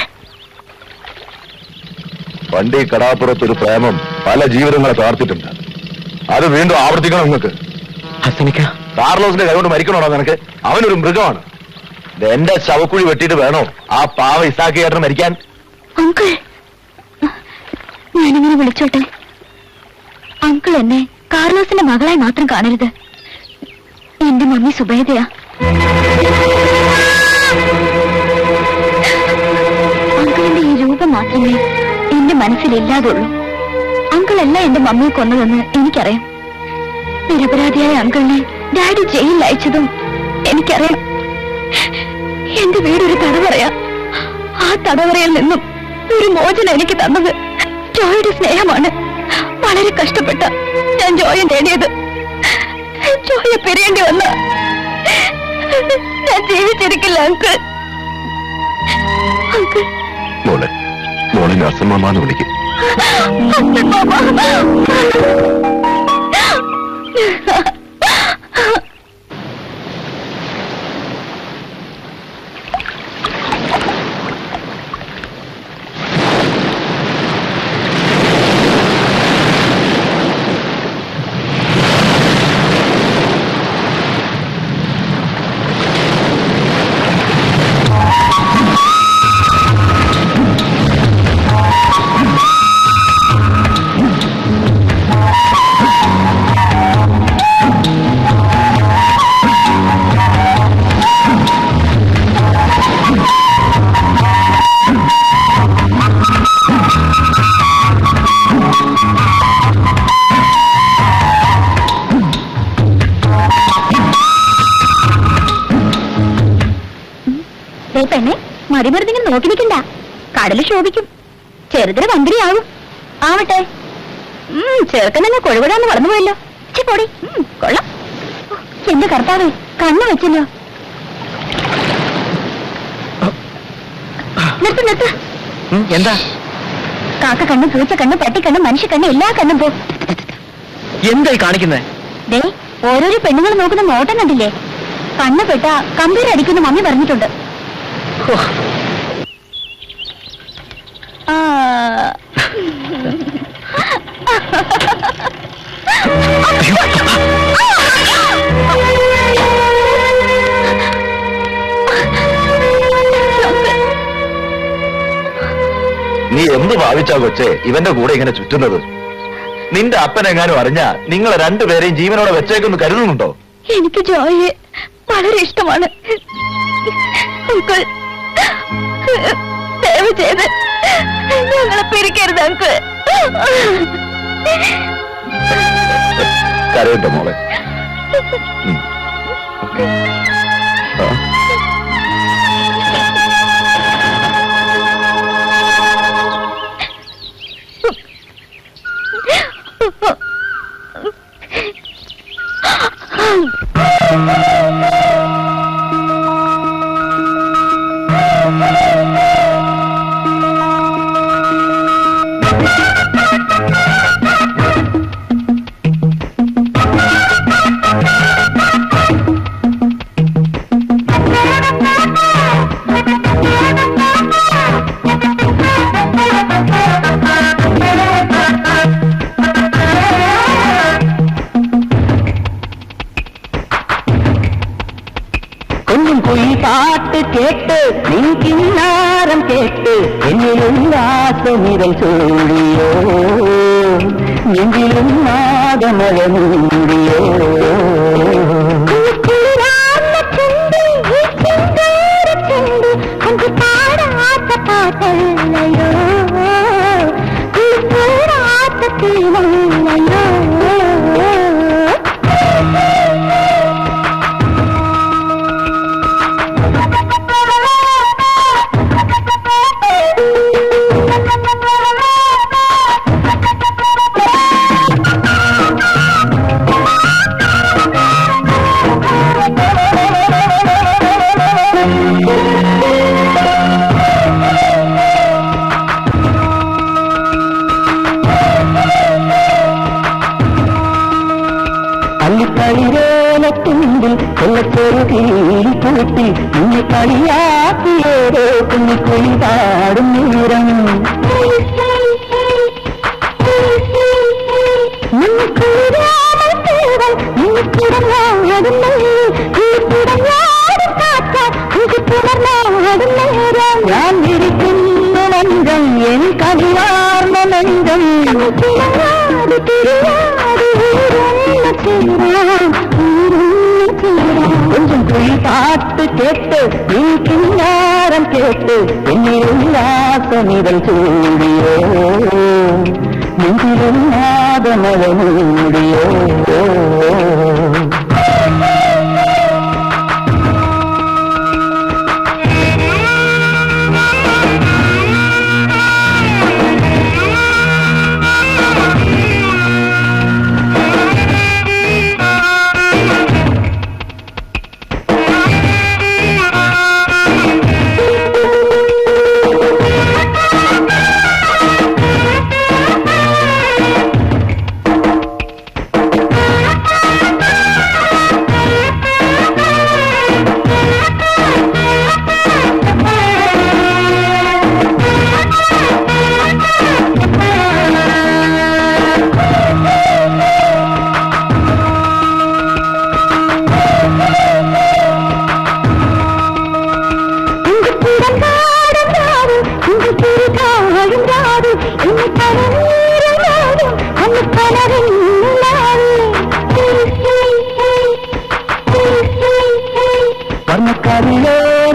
പണ്ട് ഈ കടാപ്പുറത്ത് ഒരു പ്രേമം പല ജീവിതങ്ങളെ താർത്തിട്ടുണ്ട് അത് വീണ്ടും ആവർത്തിക്കണം നിങ്ങൾക്ക് ഹസനിക്ക കാർലോസിന്റെ കൈകൊണ്ട് മരിക്കണോടാ നിനക്ക് അവനൊരു മൃഗമാണ് ഇത് എന്റെ ശവക്കുഴി വെട്ടിയിട്ട് വേണോ ആ പാവ ഇസാക്കി ചേട്ടന് മരിക്കാൻ അങ്കിൾ ഞാനിങ്ങനെ വിളിച്ചോട്ടെ അങ്കിൾ എന്നെ കാർലോസിന്റെ മകളായി മാത്രം കാണരുത് എന്റെ മമ്മി സുബേദയാ അങ്കിളിന്റെ ഈ രൂപം മാത്രമേ എന്റെ മനസ്സിലില്ലാതുള്ളൂ അങ്കിളല്ല എന്റെ മമ്മിയെ കൊന്നതെന്ന് എനിക്കറിയാം നിരപരാധിയായ അങ്കിളിനെ ഡാഡി ജയിലിൽ അയച്ചതും എനിക്കറിയാം എന്റെ വീടൊരു തടവറയാ ആ തടവറയിൽ നിന്നും ഒരു മോചനം എനിക്ക് തന്നത് ജോയുടെ സ്നേഹമാണ് വളരെ കഷ്ടപ്പെട്ട ഞാൻ ജോയെ നേടിയത് ജോയെ പിരിയേണ്ടി വന്ന ഞാൻ ജീവിച്ചിരിക്കില്ല അങ്കിൾ അങ്കിൾ മോളെ മോളെ നർസമ്മമാന്ന് വിളിക്കും ദേ പെണ്ണെ മതിമരുന്നിങ്ങനെ നോക്കി നിൽക്കണ്ട കടല് ശോഭിക്കും ചെറുതിന് മന്ത്രിയാവും ആവട്ടെ ഉം, ചെറുക്കൻ തന്നെ കൊഴുവിടാന്ന് വളർന്നു പോയല്ലോ ചെ പൊടി ഉം, കൊള്ളാം ഓ, എന്റെ കർത്താവേ കണ്ണു വെച്ചല്ലോ നിർത്ത് നിർത്ത് എന്താ കാക്ക കണ്ണ് പൂച്ച കണ്ണ് പട്ടിക്കണ്ണ് മനുഷ്യ കണ്ണ് എല്ലാ കണ്ണും പോ എന്തായി കാണിക്കുന്നത് ദേ ഓരോരോ പെണ്ണുങ്ങൾ നോക്കുന്ന നോട്ടം കണ്ടില്ലേ കണ്ണ് പെട്ട കമ്പീർ അടിക്കുന്ന മമ്മി പറഞ്ഞിട്ടുണ്ട് ആ. നീ എന്ത് ഭാവിച്ചാ കൊച്ചേ ഇവന്റെ കൂടെ ഇങ്ങനെ ചുറ്റുന്നത് നിന്റെ അപ്പനെങ്ങാനും അറിഞ്ഞ നിങ്ങളെ രണ്ടുപേരെയും ജീവനോടെ വെച്ചേക്കെന്ന് കരുതുന്നുണ്ടോ എനിക്ക് ജോയെ വളരെ ഇഷ്ടമാണ് അങ്കിൾ ദയവ് ചെയ്ത് ഞങ്ങളെ പിരിക്കരുത് അങ്കിൾ കരയണ്ട മോളെ ഉം. ആ. கொஞ்சம் பொய் பாட்டு கேட்டு நீ கிண்ணாரம் கேட்டு என்னிலும் ஆசமிரம் சூடியோ நெஞ்சிலும் நாகமழ மூடியோ അള്ളിക്കളിവേലത്തുമ്പിൽ കൊല്ലച്ചെറുതിയിൽ കൂട്ടി നിന്നെ കളിയാക്കിയേരോ കുഞ്ഞിക്കുളി പാടും നേരം ഞാൻ ഇരിക്കുന്ന മഞ്ചം എൻ കനിവാർന്ന മഞ്ചം கொஞ்சம் துளி பாட்டு கேட்டு நீ கிண்ணாரம் கேட்டு என்னில் உல்லாசமிதழ் சூடியோ நெஞ்சிலும் நாதமழ மூடியோ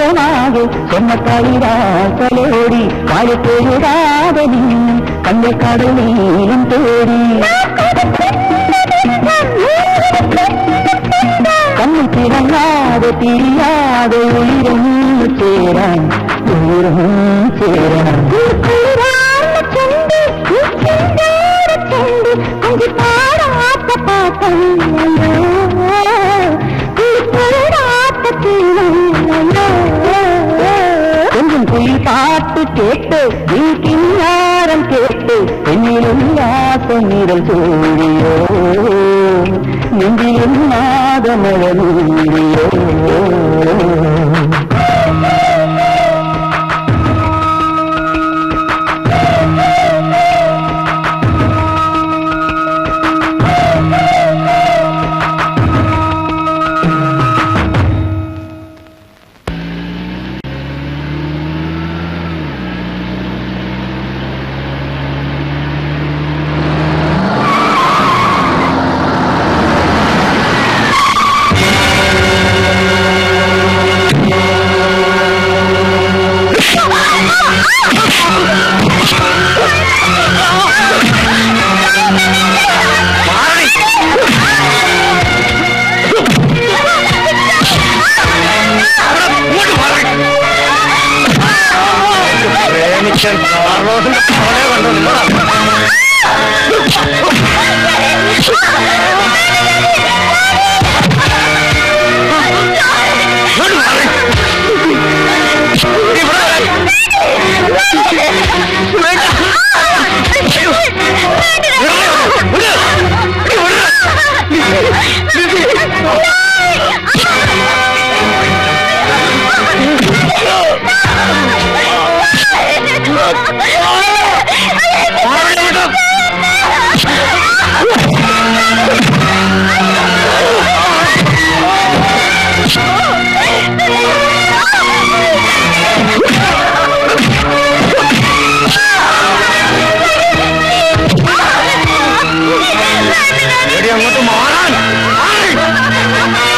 ലോകമാകെ സ്വർണ്ണക്കളിരാസലോടി കാലിത്തൊഴുതാതെ നിന്നും കണ്ടക്കടൽ നീളം തേടി കണ്ണിൽ തിളങ്ങാതെ തിരിയാതെ ഉയരുന്നു ചേരാൻ ഉയരും ചേരാൻ கொஞ்சம் குயில் பாட்டு கேட்டு நீ கிண்ணாரம் கேட்டு பெண்ணிலும் நிரல் சூழியோ நெஞ்சிலும் நாதமழமூழியோ പ്രേമിക്കാൻ കാർലോസിന്റെ പടയെ കണ്ടോ നിങ്ങളാ? ഇങ്ങോട്ട് മാറ്. ഇവിടെ വരാൻ. വേണ്ട. അയ്യോ. വിടരുത്. വിട്. വിട്. മാറ് വിട്. എടി അങ്ങോട്ട് മാറാൻ മാറ്.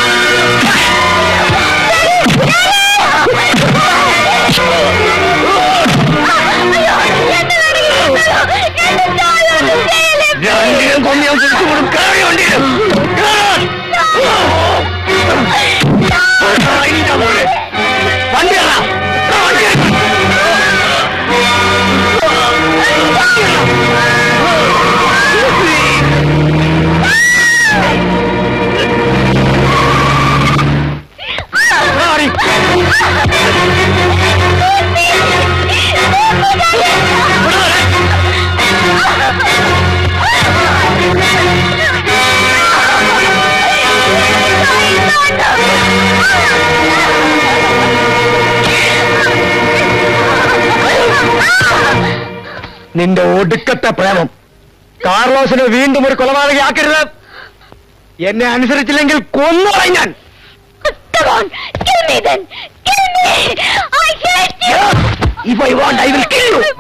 രണ്ടിനും കൊന്ന് ഞാൻ തിരിച്ചു കൊടുക്കും കയറി വണ്ടിയിൽ കയറാൻ. ആ, ഇതിന്റെ മോളെ. വണ്ടി കയറാ. ആ, വണ്ടി കയറാ. ആടി. ഇവിടെ വരാൻ. നിന്റെ ഒടുക്കത്തെ പ്രേമം കാർലോസിനെ വീണ്ടും ഒരു കൊലപാതകയാക്കരുത് എന്നെ അനുസരിച്ചില്ലെങ്കിൽ കൊന്നുകളയും ഞാൻ Come on, kill me then! Kill me! I hate you! If I want, I will kill you.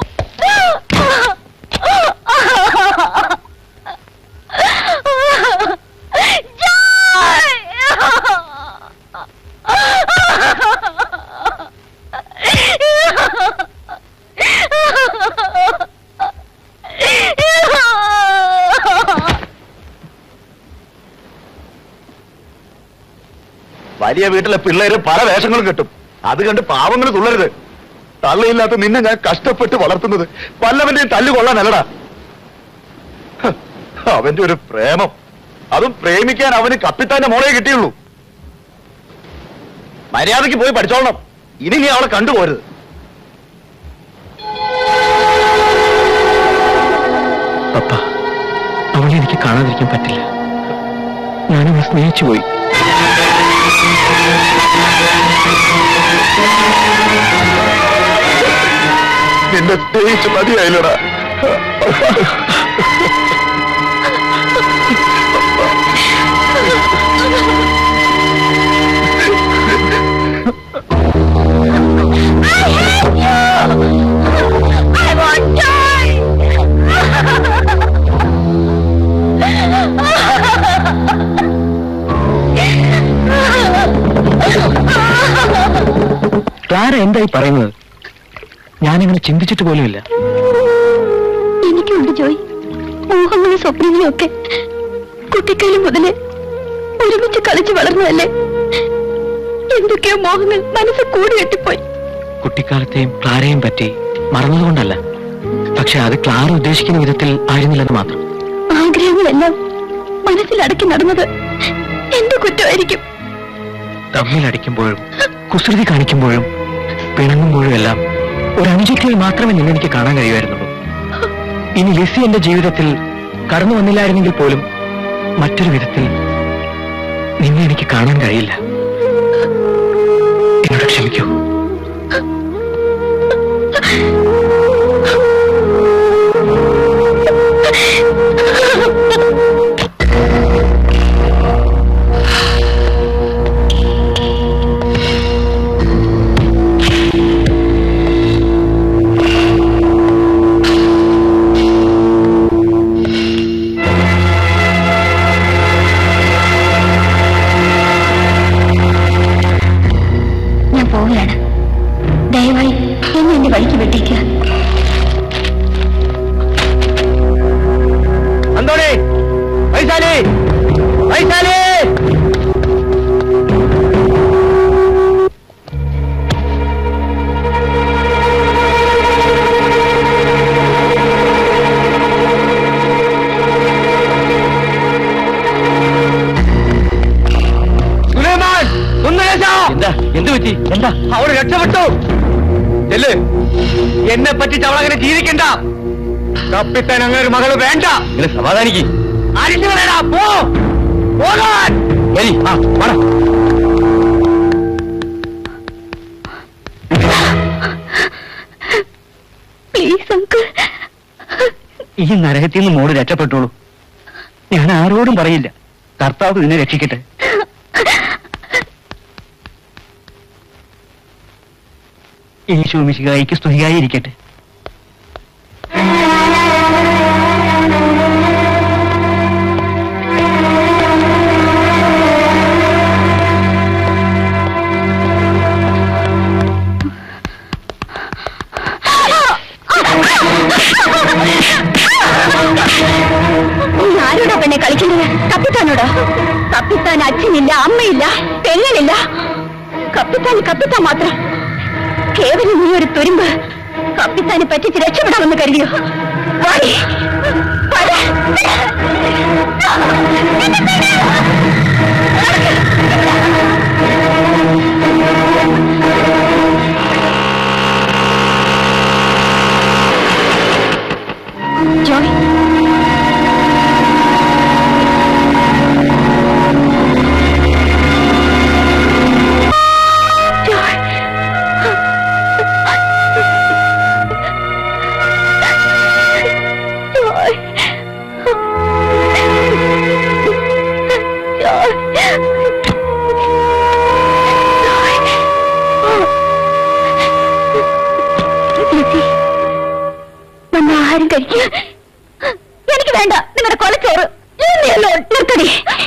വലിയ വീട്ടിലെ പിള്ളേര് പല വേഷങ്ങളും കിട്ടും അത് കണ്ട് പാവങ്ങൾ തുള്ളരുത് തള്ളയില്ലാത്ത നിന്നെ ഞാൻ കഷ്ടപ്പെട്ട് വളർത്തുന്നത് വല്ലവന്റെയും തല്ല് കൊള്ളാനല്ലടാ ഹ്, അവന്റെ ഒരു പ്രേമം അതും പ്രേമിക്കാൻ അവന് കപ്പിത്താന്റെ മോളെ കിട്ടിയുള്ളൂ മര്യാദയ്ക്ക് പോയി പഠിച്ചോളണം ഇനി നീ അവളെ കണ്ടുപോരുത് പപ്പ അവളെ എനിക്ക് കാണാതിരിക്കാൻ പറ്റില്ല ഞാനവളെ സ്നേഹിച്ചു പോയി നിന്നെ സ്നേഹിച്ച് മതിയായില്ലടാ I won't die! ആരാ എന്തായി പറയുന്നത് ഞാനങ്ങനെ ചിന്തിച്ചിട്ട് പോലുമില്ല എനിക്കുണ്ട് ജോയ് മോഹങ്ങളും സ്വപ്നങ്ങളും ഒക്കെ കുട്ടിക്കാലം മുതലേ ഒരുമിച്ച് കളിച്ചു വളർന്നതല്ലേ എന്തൊക്കെയോ മോഹങ്ങൾ മനസ്സ് കൂടി കെട്ടിപ്പോയി കുട്ടിക്കാലത്തെയും ക്ലാരയും പറ്റി മറന്നതുകൊണ്ടല്ല പക്ഷെ അത് ക്ലാര ഉദ്ദേശിക്കുന്ന വിധത്തിൽ ആയിരുന്നില്ലെന്ന് മാത്രം ആഗ്രഹങ്ങളെല്ലാം മനസ്സിലടക്കി നടന്നത് എന്റെ കുറ്റമായിരിക്കും തമ്മിലടിക്കുമ്പോഴും കുസൃതി കാണിക്കുമ്പോഴും പിണങ്ങുമ്പോഴും എല്ലാം ഒരു അനുചിത്യയിൽ മാത്രമേ നിന്നെ എനിക്ക് കാണാൻ കഴിയുമായിരുന്നുള്ളൂ ഇനി ലിസി എന്റെ ജീവിതത്തിൽ കടന്നു വന്നില്ലായിരുന്നെങ്കിൽ പോലും മറ്റൊരു വിധത്തിൽ നിന്നെ എനിക്ക് കാണാൻ കഴിയില്ല എന്നോട് ക്ഷമിക്കൂ ഞാൻ പോവുകയാണ് ദയവായി എന്നെ എന്റെ വഴിക്ക് വെട്ടിക്കുക അന്തോണി വൈശാലി വൈശാലി സുലൈമാൻ സുന്ദരേശ എന്താ എന്ത് പറ്റി എന്താ അവള് രക്ഷപ്പെട്ടു ചെല്ല് എന്നെ പറ്റിച്ച് അവളങ്ങനെ ജീവിക്കണ്ട കപ്പിത്താൻ അങ്ങനെ ഒരു മകള് വേണ്ട ഇങ്ങനെ സമാധാനിക്ക് അരിഞ്ഞു കളയടാ പോ പോകാൻ എലി ആ വാടാ പ്ലീസ് അങ്കിൾ ഈ നരകത്തിൽ നിന്ന് മോള് രക്ഷപ്പെട്ടോളൂ ഞാൻ ആരോടും പറയില്ല കർത്താവ് നിന്നെ രക്ഷിക്കട്ടെ ഈശോ മിശികായിക്ക് സ്തുതിയായിരിക്കട്ടെ നീ ആരോടാ പെണ്ണെ കളിക്കുന്നത് കപ്പിത്താനോടോ കപ്പിത്താൻ അച്ഛനില്ല അമ്മയില്ല പെങ്ങളില്ല കപ്പിത്താൻ കപ്പിത്താൻ മാത്രം കേവലം നീ ഒരു തുരുമ്പ് കപ്പിത്താനെ പറ്റിച്ച് രക്ഷപ്പെടാമെന്ന് കരുതിയോ വാടി. വാടാ. ജോയ് വന്ന ആഹാരം കഴിക്കുക എനിക്ക് വേണ്ട നിങ്ങളുടെ കൊലച്ചോറ് ഇനിയല്ലോ, നിർത്തടി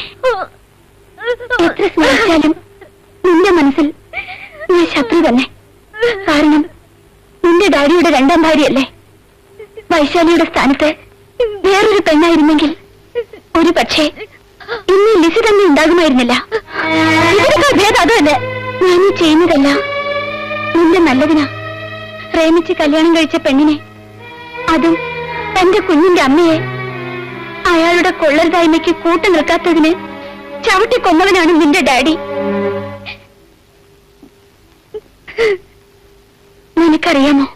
എത്ര സ്നേഹിച്ചാലും നിന്റെ മനസ്സിൽ ഞാൻ ശത്രു തന്നെ കാരണം നിന്റെ ഡാഡിയുടെ രണ്ടാം ഭാര്യയല്ലേ വൈശാലിയുടെ സ്ഥാനത്ത് വേറൊരു പെണ്ണായിരുന്നെങ്കിൽ ഒരു പക്ഷേ ഇന്ന് ലിസി തന്നെ ഉണ്ടാകുമായിരുന്നില്ല ഇതിനേക്കാൾ ഭേദം അത് തന്നെ ഞാൻ ഈ ചെയ്യുന്നതല്ല നിന്റെ നല്ലതിനാ പ്രേമിച്ച് കല്യാണം കഴിച്ച പെണ്ണിനെ അതും തന്റെ കുഞ്ഞിന്റെ അമ്മയെ അയാളുടെ കൊള്ളരുതായ്മയ്ക്ക് കൂട്ടു നിൽക്കാത്തതിന് ചവിട്ടി കൊന്നവനാണ് നിന്റെ ഡാഡി നിനക്കറിയാമോ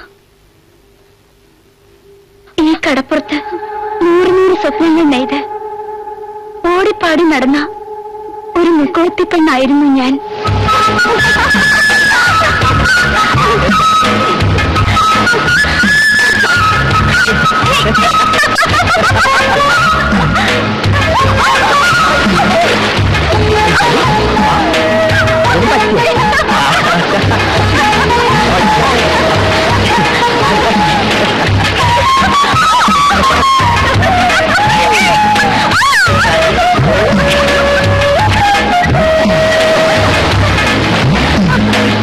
ഈ കടപ്പുറത്ത് നൂറ് നൂറ് സ്വപ്നങ്ങൾ നെയ്ത് ഓടിപ്പാടി നടന്ന ഒരു മുക്കോത്തി പെണ്ണായിരുന്നു ഞാൻ ആ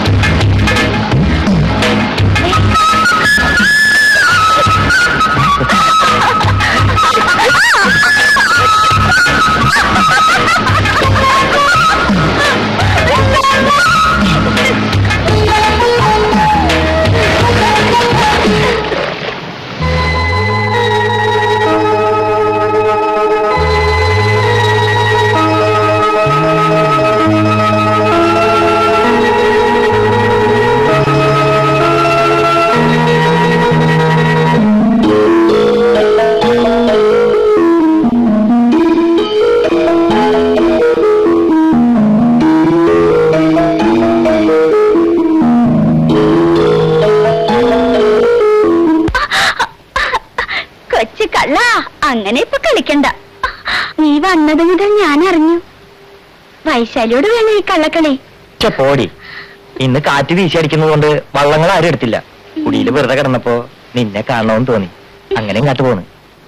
അങ്ങനെ ഇപ്പൊ കളിക്കണ്ട നീ വന്നത് മുതൽ ഞാൻ അറിഞ്ഞു വൈശാലിയോട് വേണം ഈ കള്ളക്കളി ഛെ, പോടി ഇന്ന് കാറ്റ് വീശിയടിക്കുന്നത് കൊണ്ട് വള്ളങ്ങൾ ആരും എടുത്തില്ല കുടിയിൽ വെറുതെ കിടന്നപ്പോ നിന്നെ കാണണമെന്ന് തോന്നി അങ്ങനെ ഇങ്ങോട്ട് പോന്നു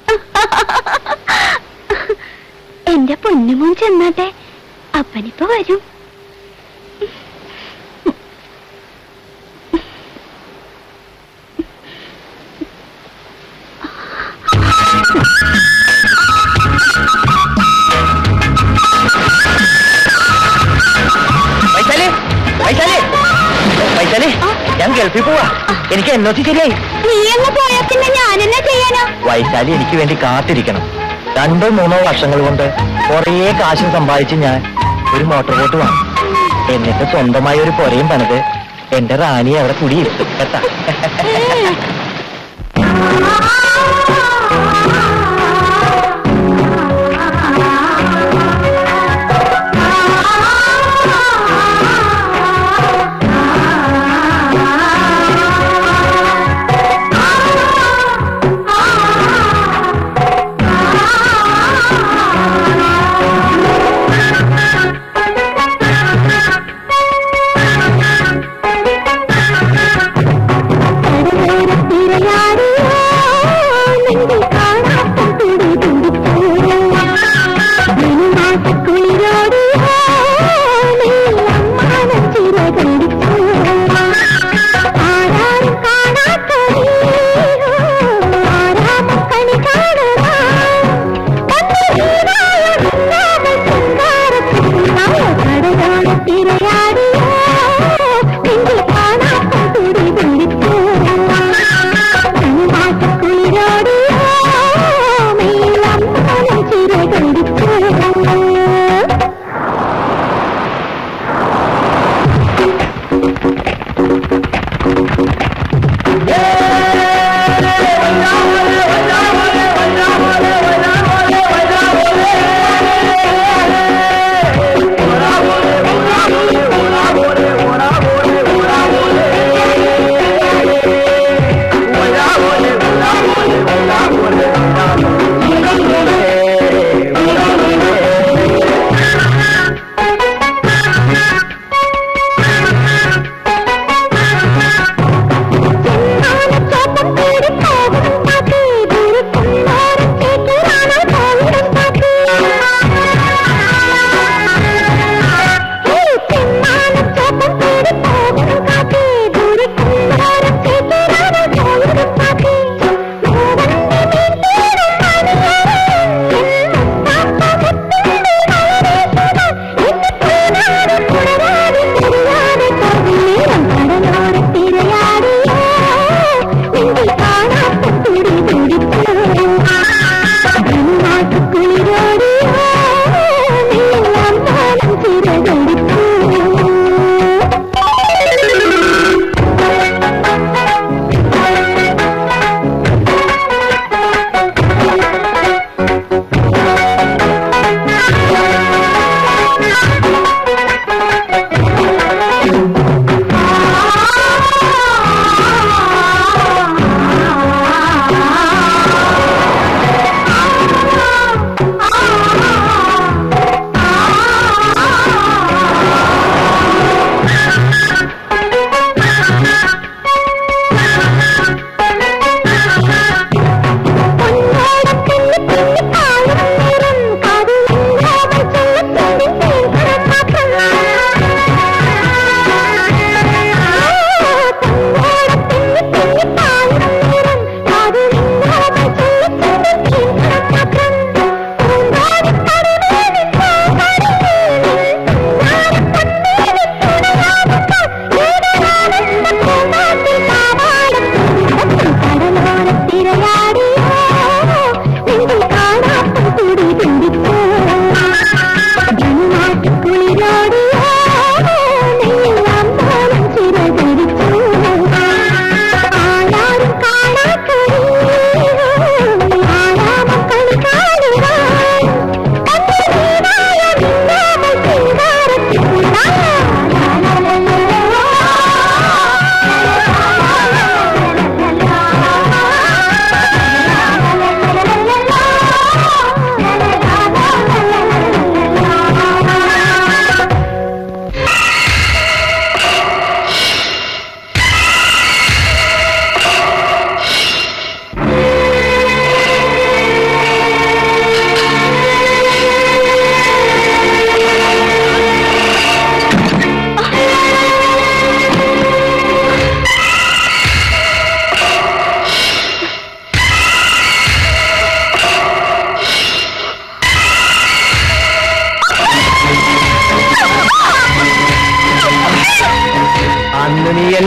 എന്റെ പൊന്നുമോൻ ചെന്നാട്ടെ അപ്പനിപ്പോ വരും വൈശാലി വൈശാലി വൈശാലി ഞാൻ ഗൾഫിൽ പോവാ എനിക്ക് എൻ ഒ സി ശരിയായി നീ അങ്ങ് പോയാ പിന്നെ ഞാനെന്നാ ചെയ്യാനാ വൈശാലി എനിക്ക് വേണ്ടി കാത്തിരിക്കണം രണ്ടോ മൂന്നോ വർഷങ്ങൾ കൊണ്ട് കുറേ കാശും സമ്പാദിച്ച് ഞാൻ ഒരു മോട്ടോർ ബോട്ട് വാങ്ങും എന്നിട്ട് സ്വന്തമായി ഒരു പുരയും പണിത് എന്റെ റാണി അവിടെ കുടിയിരുത്തും കേട്ടാ തിരയാടിയോ നിന്നെ കാണാൻ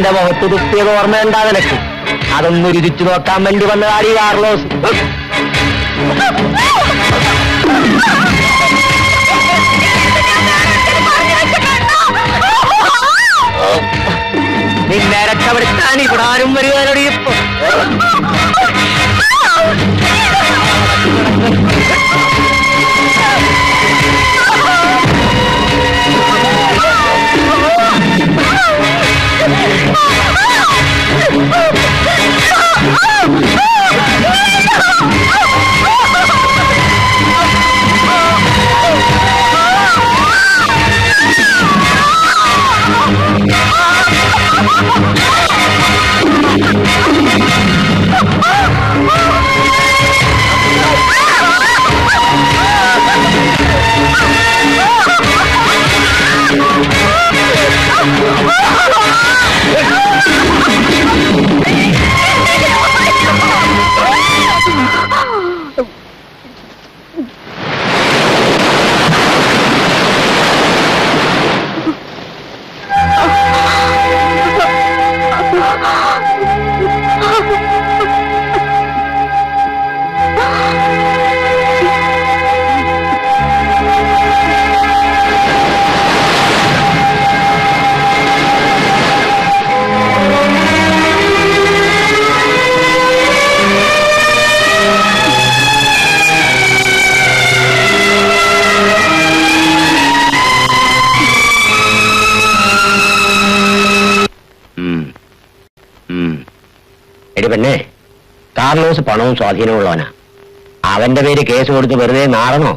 എന്റെ മുഖത്ത് തുപ്പിയത് ഓർമ്മയുണ്ടാ നിനക്ക് അതൊന്ന് രുചിച്ചു നോക്കാൻ വേണ്ടി വന്നതാടി കാർലോസ് നിന്നെ രക്ഷപ്പെടുത്താൻ ഇവിടെ ആരും വരുവാനോട് ഇപ്പൊ എടി പെണ്ണേ കാർലോസ് പണവും സ്വാധീനമുള്ളവനാ അവന്റെ പേര് കേസ് കൊടുത്ത് വെറുതെ നാറണോ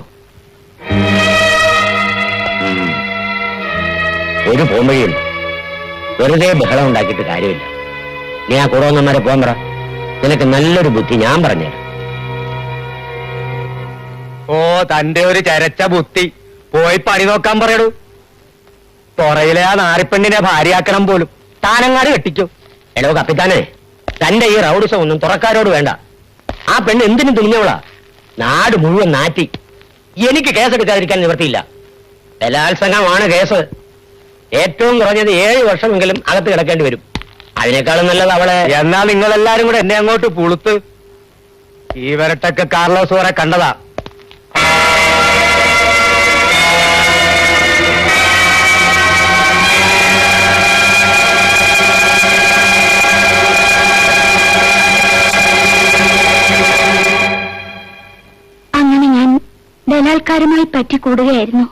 ഉം. ഒരു പോംവഴിയുണ്ട് വെറുതെ ബഹളം ഉണ്ടാക്കിയിട്ട് കാര്യമില്ല നീ ആ കൂടെ വന്നമാരെ പോകാൻ പറ നിനക്ക് നല്ലൊരു ബുദ്ധി ഞാൻ പറഞ്ഞുതരാം ഓ തന്റെ ഒരു ചരച്ച ബുദ്ധി പോയി പണി നോക്കാൻ പറയടൂ പുറയിലെ ആ നാരിപ്പെണ്ണിനെ ഭാര്യയാക്കണം പോലും താനങ്ങാട് കെട്ടിക്കോ എടോ കപ്പിത്താനെ തന്റെ ഈ റൗഡിസം ഒന്നും തുറക്കാരോട് വേണ്ട ആ പെണ്ണ് എന്തിനു തുനിഞ്ഞവളാ നാട് മുഴുവൻ നാറ്റി എനിക്ക് കേസെടുക്കാതിരിക്കാൻ നിവൃത്തിയില്ല ബലാത്സംഗമാണ് കേസ് ഏറ്റവും കുറഞ്ഞത് ഏഴ് വർഷമെങ്കിലും അകത്ത് കിടക്കേണ്ടി വരും അതിനേക്കാളും നല്ലത് അവളെ എന്നാ നിങ്ങളെല്ലാരും കൂടെ എന്നെ അങ്ങോട്ട് പുളുത്ത് ഈ വരട്ടൊക്കെ കാർലോസ് വരെ കണ്ടതാ അങ്ങനെ ഞാൻ ബലാത്കാരമായി പറ്റിക്കൂടുകയായിരുന്നു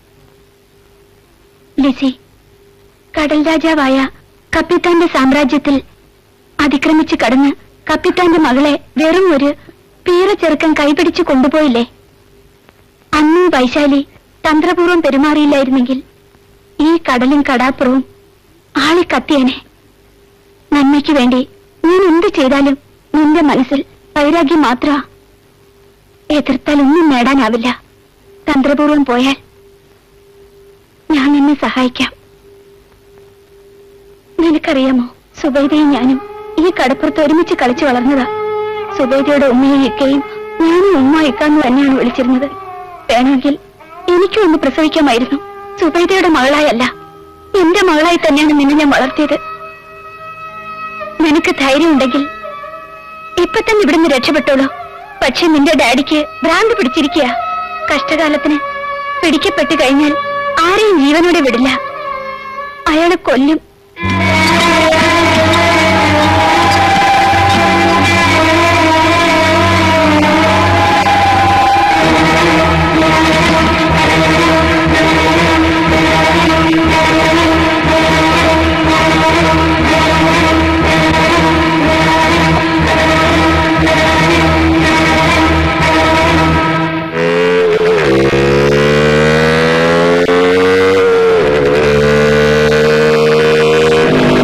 ലിസി കടൽ രാജാവായ കപ്പിത്താന്റെ സാമ്രാജ്യത്തിൽ അതിക്രമിച്ച് കടന്ന് കപ്പിത്താന്റെ മകളെ വെറും ഒരു പീറ ചെറുക്കൻ കൈപിടിച്ചു കൊണ്ടുപോയില്ലേ അന്നും വൈശാലി തന്ത്രപൂർവ്വം പെരുമാറിയില്ലായിരുന്നെങ്കിൽ ഈ കടലും കടാപ്പുറവും ആളിക്കത്തിയനെ നന്മയ്ക്ക് വേണ്ടി ഞാൻ എന്ത് ചെയ്താലും നിന്റെ മനസ്സിൽ വൈരാഗ്യം മാത്രമാ എതിർത്താൽ ഒന്നും നേടാനാവില്ല തന്ത്രപൂർവം പോയാൽ ഞാൻ നിന്നെ സഹായിക്കാം നിനക്കറിയാമോ സുബൈദയും ഞാനും ഈ കടപ്പുറത്ത് ഒരുമിച്ച് കളിച്ചു വളർന്നതാ സുബൈദയുടെ ഉമ്മയും ഇക്കയും ഞാനും ഉമ്മ ഇക്കാന്ന് തന്നെയാണ് വിളിച്ചിരുന്നത് വേണമെങ്കിൽ എനിക്കും ഒന്ന് പ്രസവിക്കാമായിരുന്നു സുബൈദയുടെ മകളായല്ല എന്റെ മകളായി തന്നെയാണ് നിന്നെ ഞാൻ വളർത്തിയത് നിനക്ക് ധൈര്യമുണ്ടെങ്കിൽ ഇപ്പൊ തന്നെ ഇവിടുന്ന് രക്ഷപ്പെട്ടോളൂ പക്ഷെ നിന്റെ ഡാഡിക്ക് ഭ്രാന്ത് പിടിച്ചിരിക്കുക കഷ്ടകാലത്തിന് പിടിക്കപ്പെട്ട് കഴിഞ്ഞാൽ ആരെയും ജീവനോടെ വിടില്ല അയാളെ കൊല്ലും ആ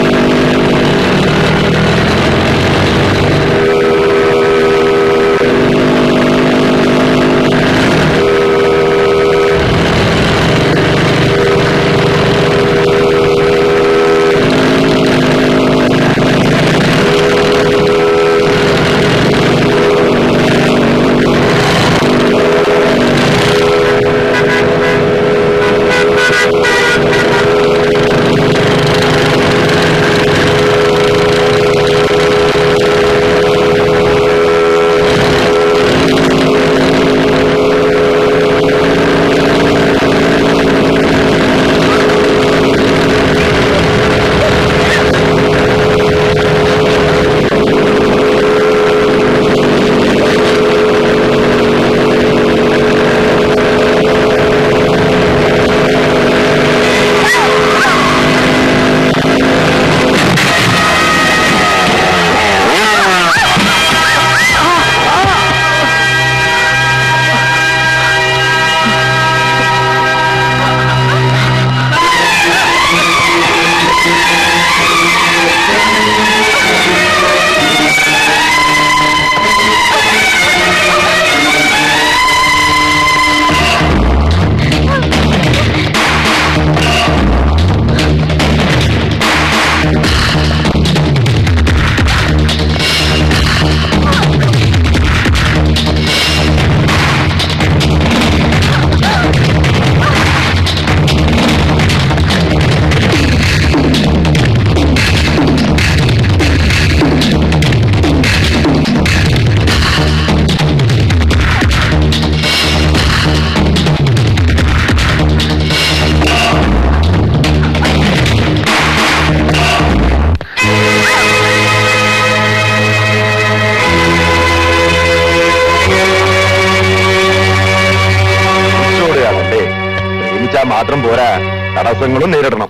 പ്രയാസങ്ങളും നേരിടണം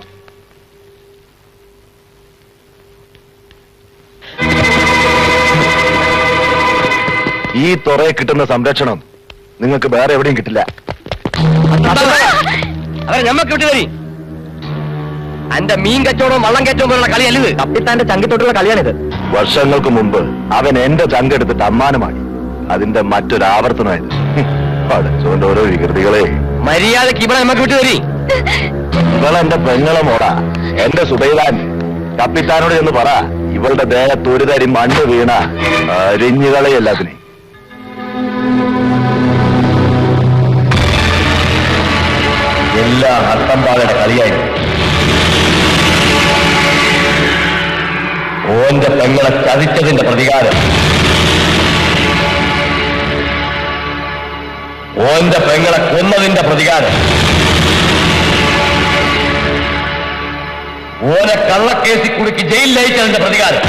ഈ തുറയെ കിട്ടുന്ന സംരക്ഷണം നിങ്ങൾക്ക് വേറെ എവിടെയും കിട്ടില്ല അവരെ ഞമ്മക്ക് വിട്ടു തരി അന്റെ മീൻ കച്ചവടവും വള്ളം കച്ചവടവും പോലുള്ള കളിയല്ലത് കപ്പിത്താന്റെ ചങ്കിത്തൊട്ടുള്ള കളിയാണിത് വർഷങ്ങൾക്ക് മുമ്പ് അവൻ എന്റെ ചങ്കെടുത്തിട്ട് അമ്മാനമായി അതിന്റെ മറ്റൊരു ആവർത്തനമായത് പഠിച്ചുകൊണ്ട് ഓരോ വികൃതികളെ മര്യാദക്ക് ഇവിടെ നമുക്ക് വിട്ടു തരി ഇവളെന്റെ പെങ്ങളെ മോടാ എന്റെ സുബൈലാൻ കപ്പിത്താനോട് എന്ന് പറ ഇവളുടെ ദേഹത്ത് ഒരു തരി മണ്ണ് വീണ അരിഞ്ഞുകളെ എല്ലാത്തിനെ എല്ലാം അത്തമ്പാലയുടെ കളിയായിരുന്നു ഓന്റെ പെങ്ങളെ ചതിച്ചതിന്റെ പ്രതികാരം ഓന്റെ പെങ്ങളെ കൊന്നതിന്റെ പ്രതികാരം ഓനെ കള്ളക്കേസിൽ കുടുക്കി ജയിലിൽ അയച്ചതിന്റെ പ്രതികാരം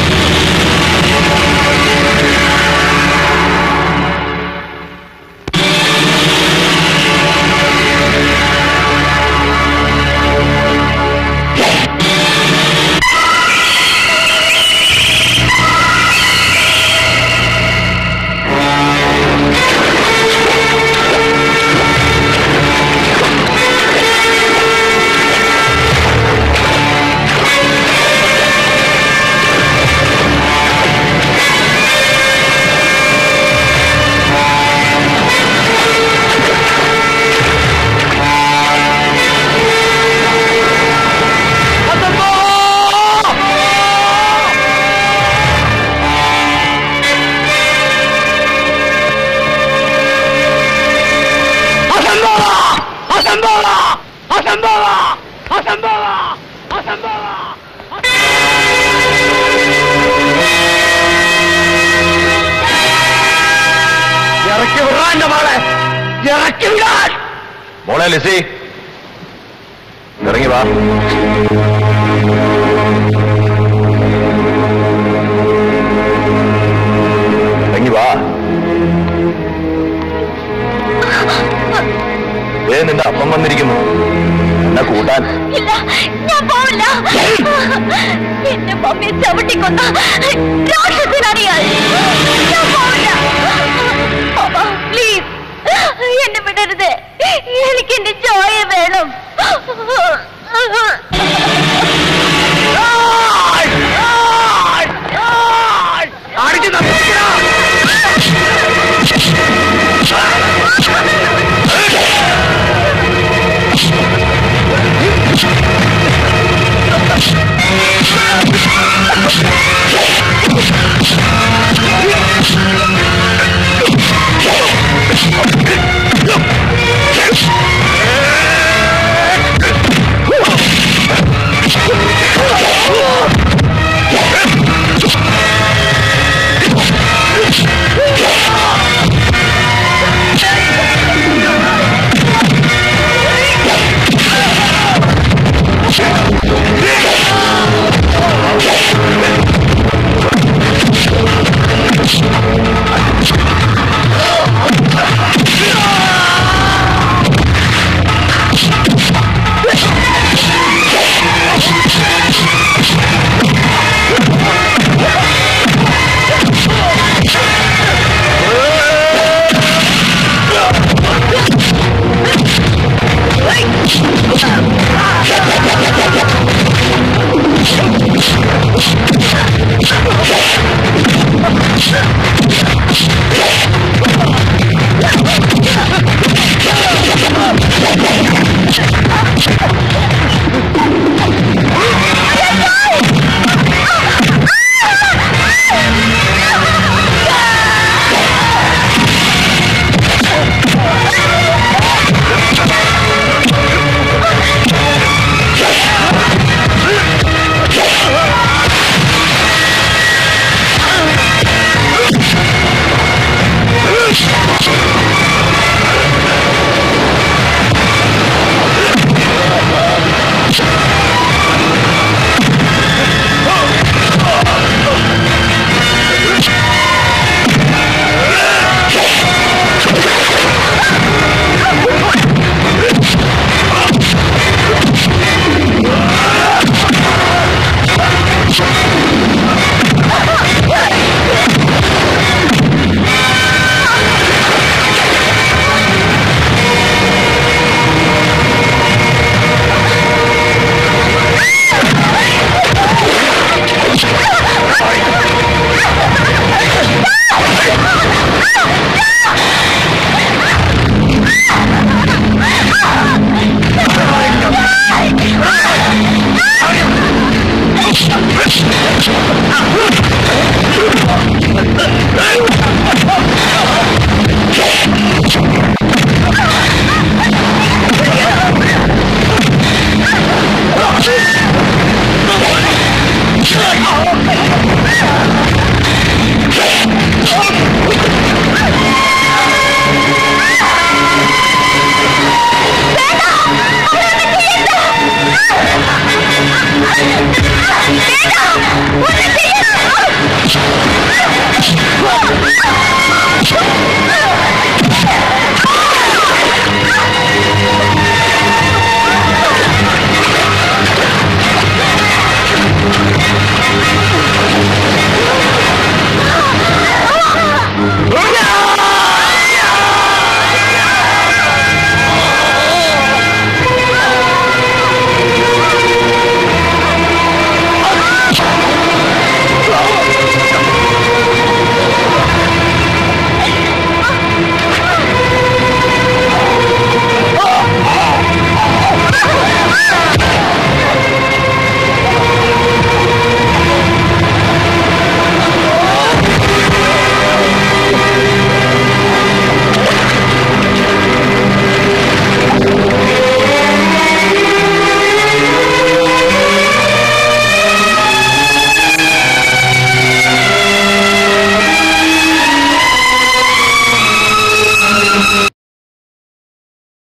ഇറക്കി വിടാ എന്റെ മോളെ ഇറക്കി വിടാൻ മോളെ ലിസി ഇറങ്ങി വാ ഇറങ്ങി വാ ഏ നിന്റെ അപ്പം വന്നിരിക്കുന്നു എന്നെ കൂട്ടാൻ ഇല്ല ഞാൻ പോവില്ല എന്റെ മമ്മിയെ ചവിട്ടിക്കൊന്ന രാക്ഷസനാണ് ഇയാൾ. ഞാൻ പോവില്ല അമ്മ പ്ലീസ് എന്നെ വിടരുത് എനിക്ക് എന്റെ ചോയ വേണം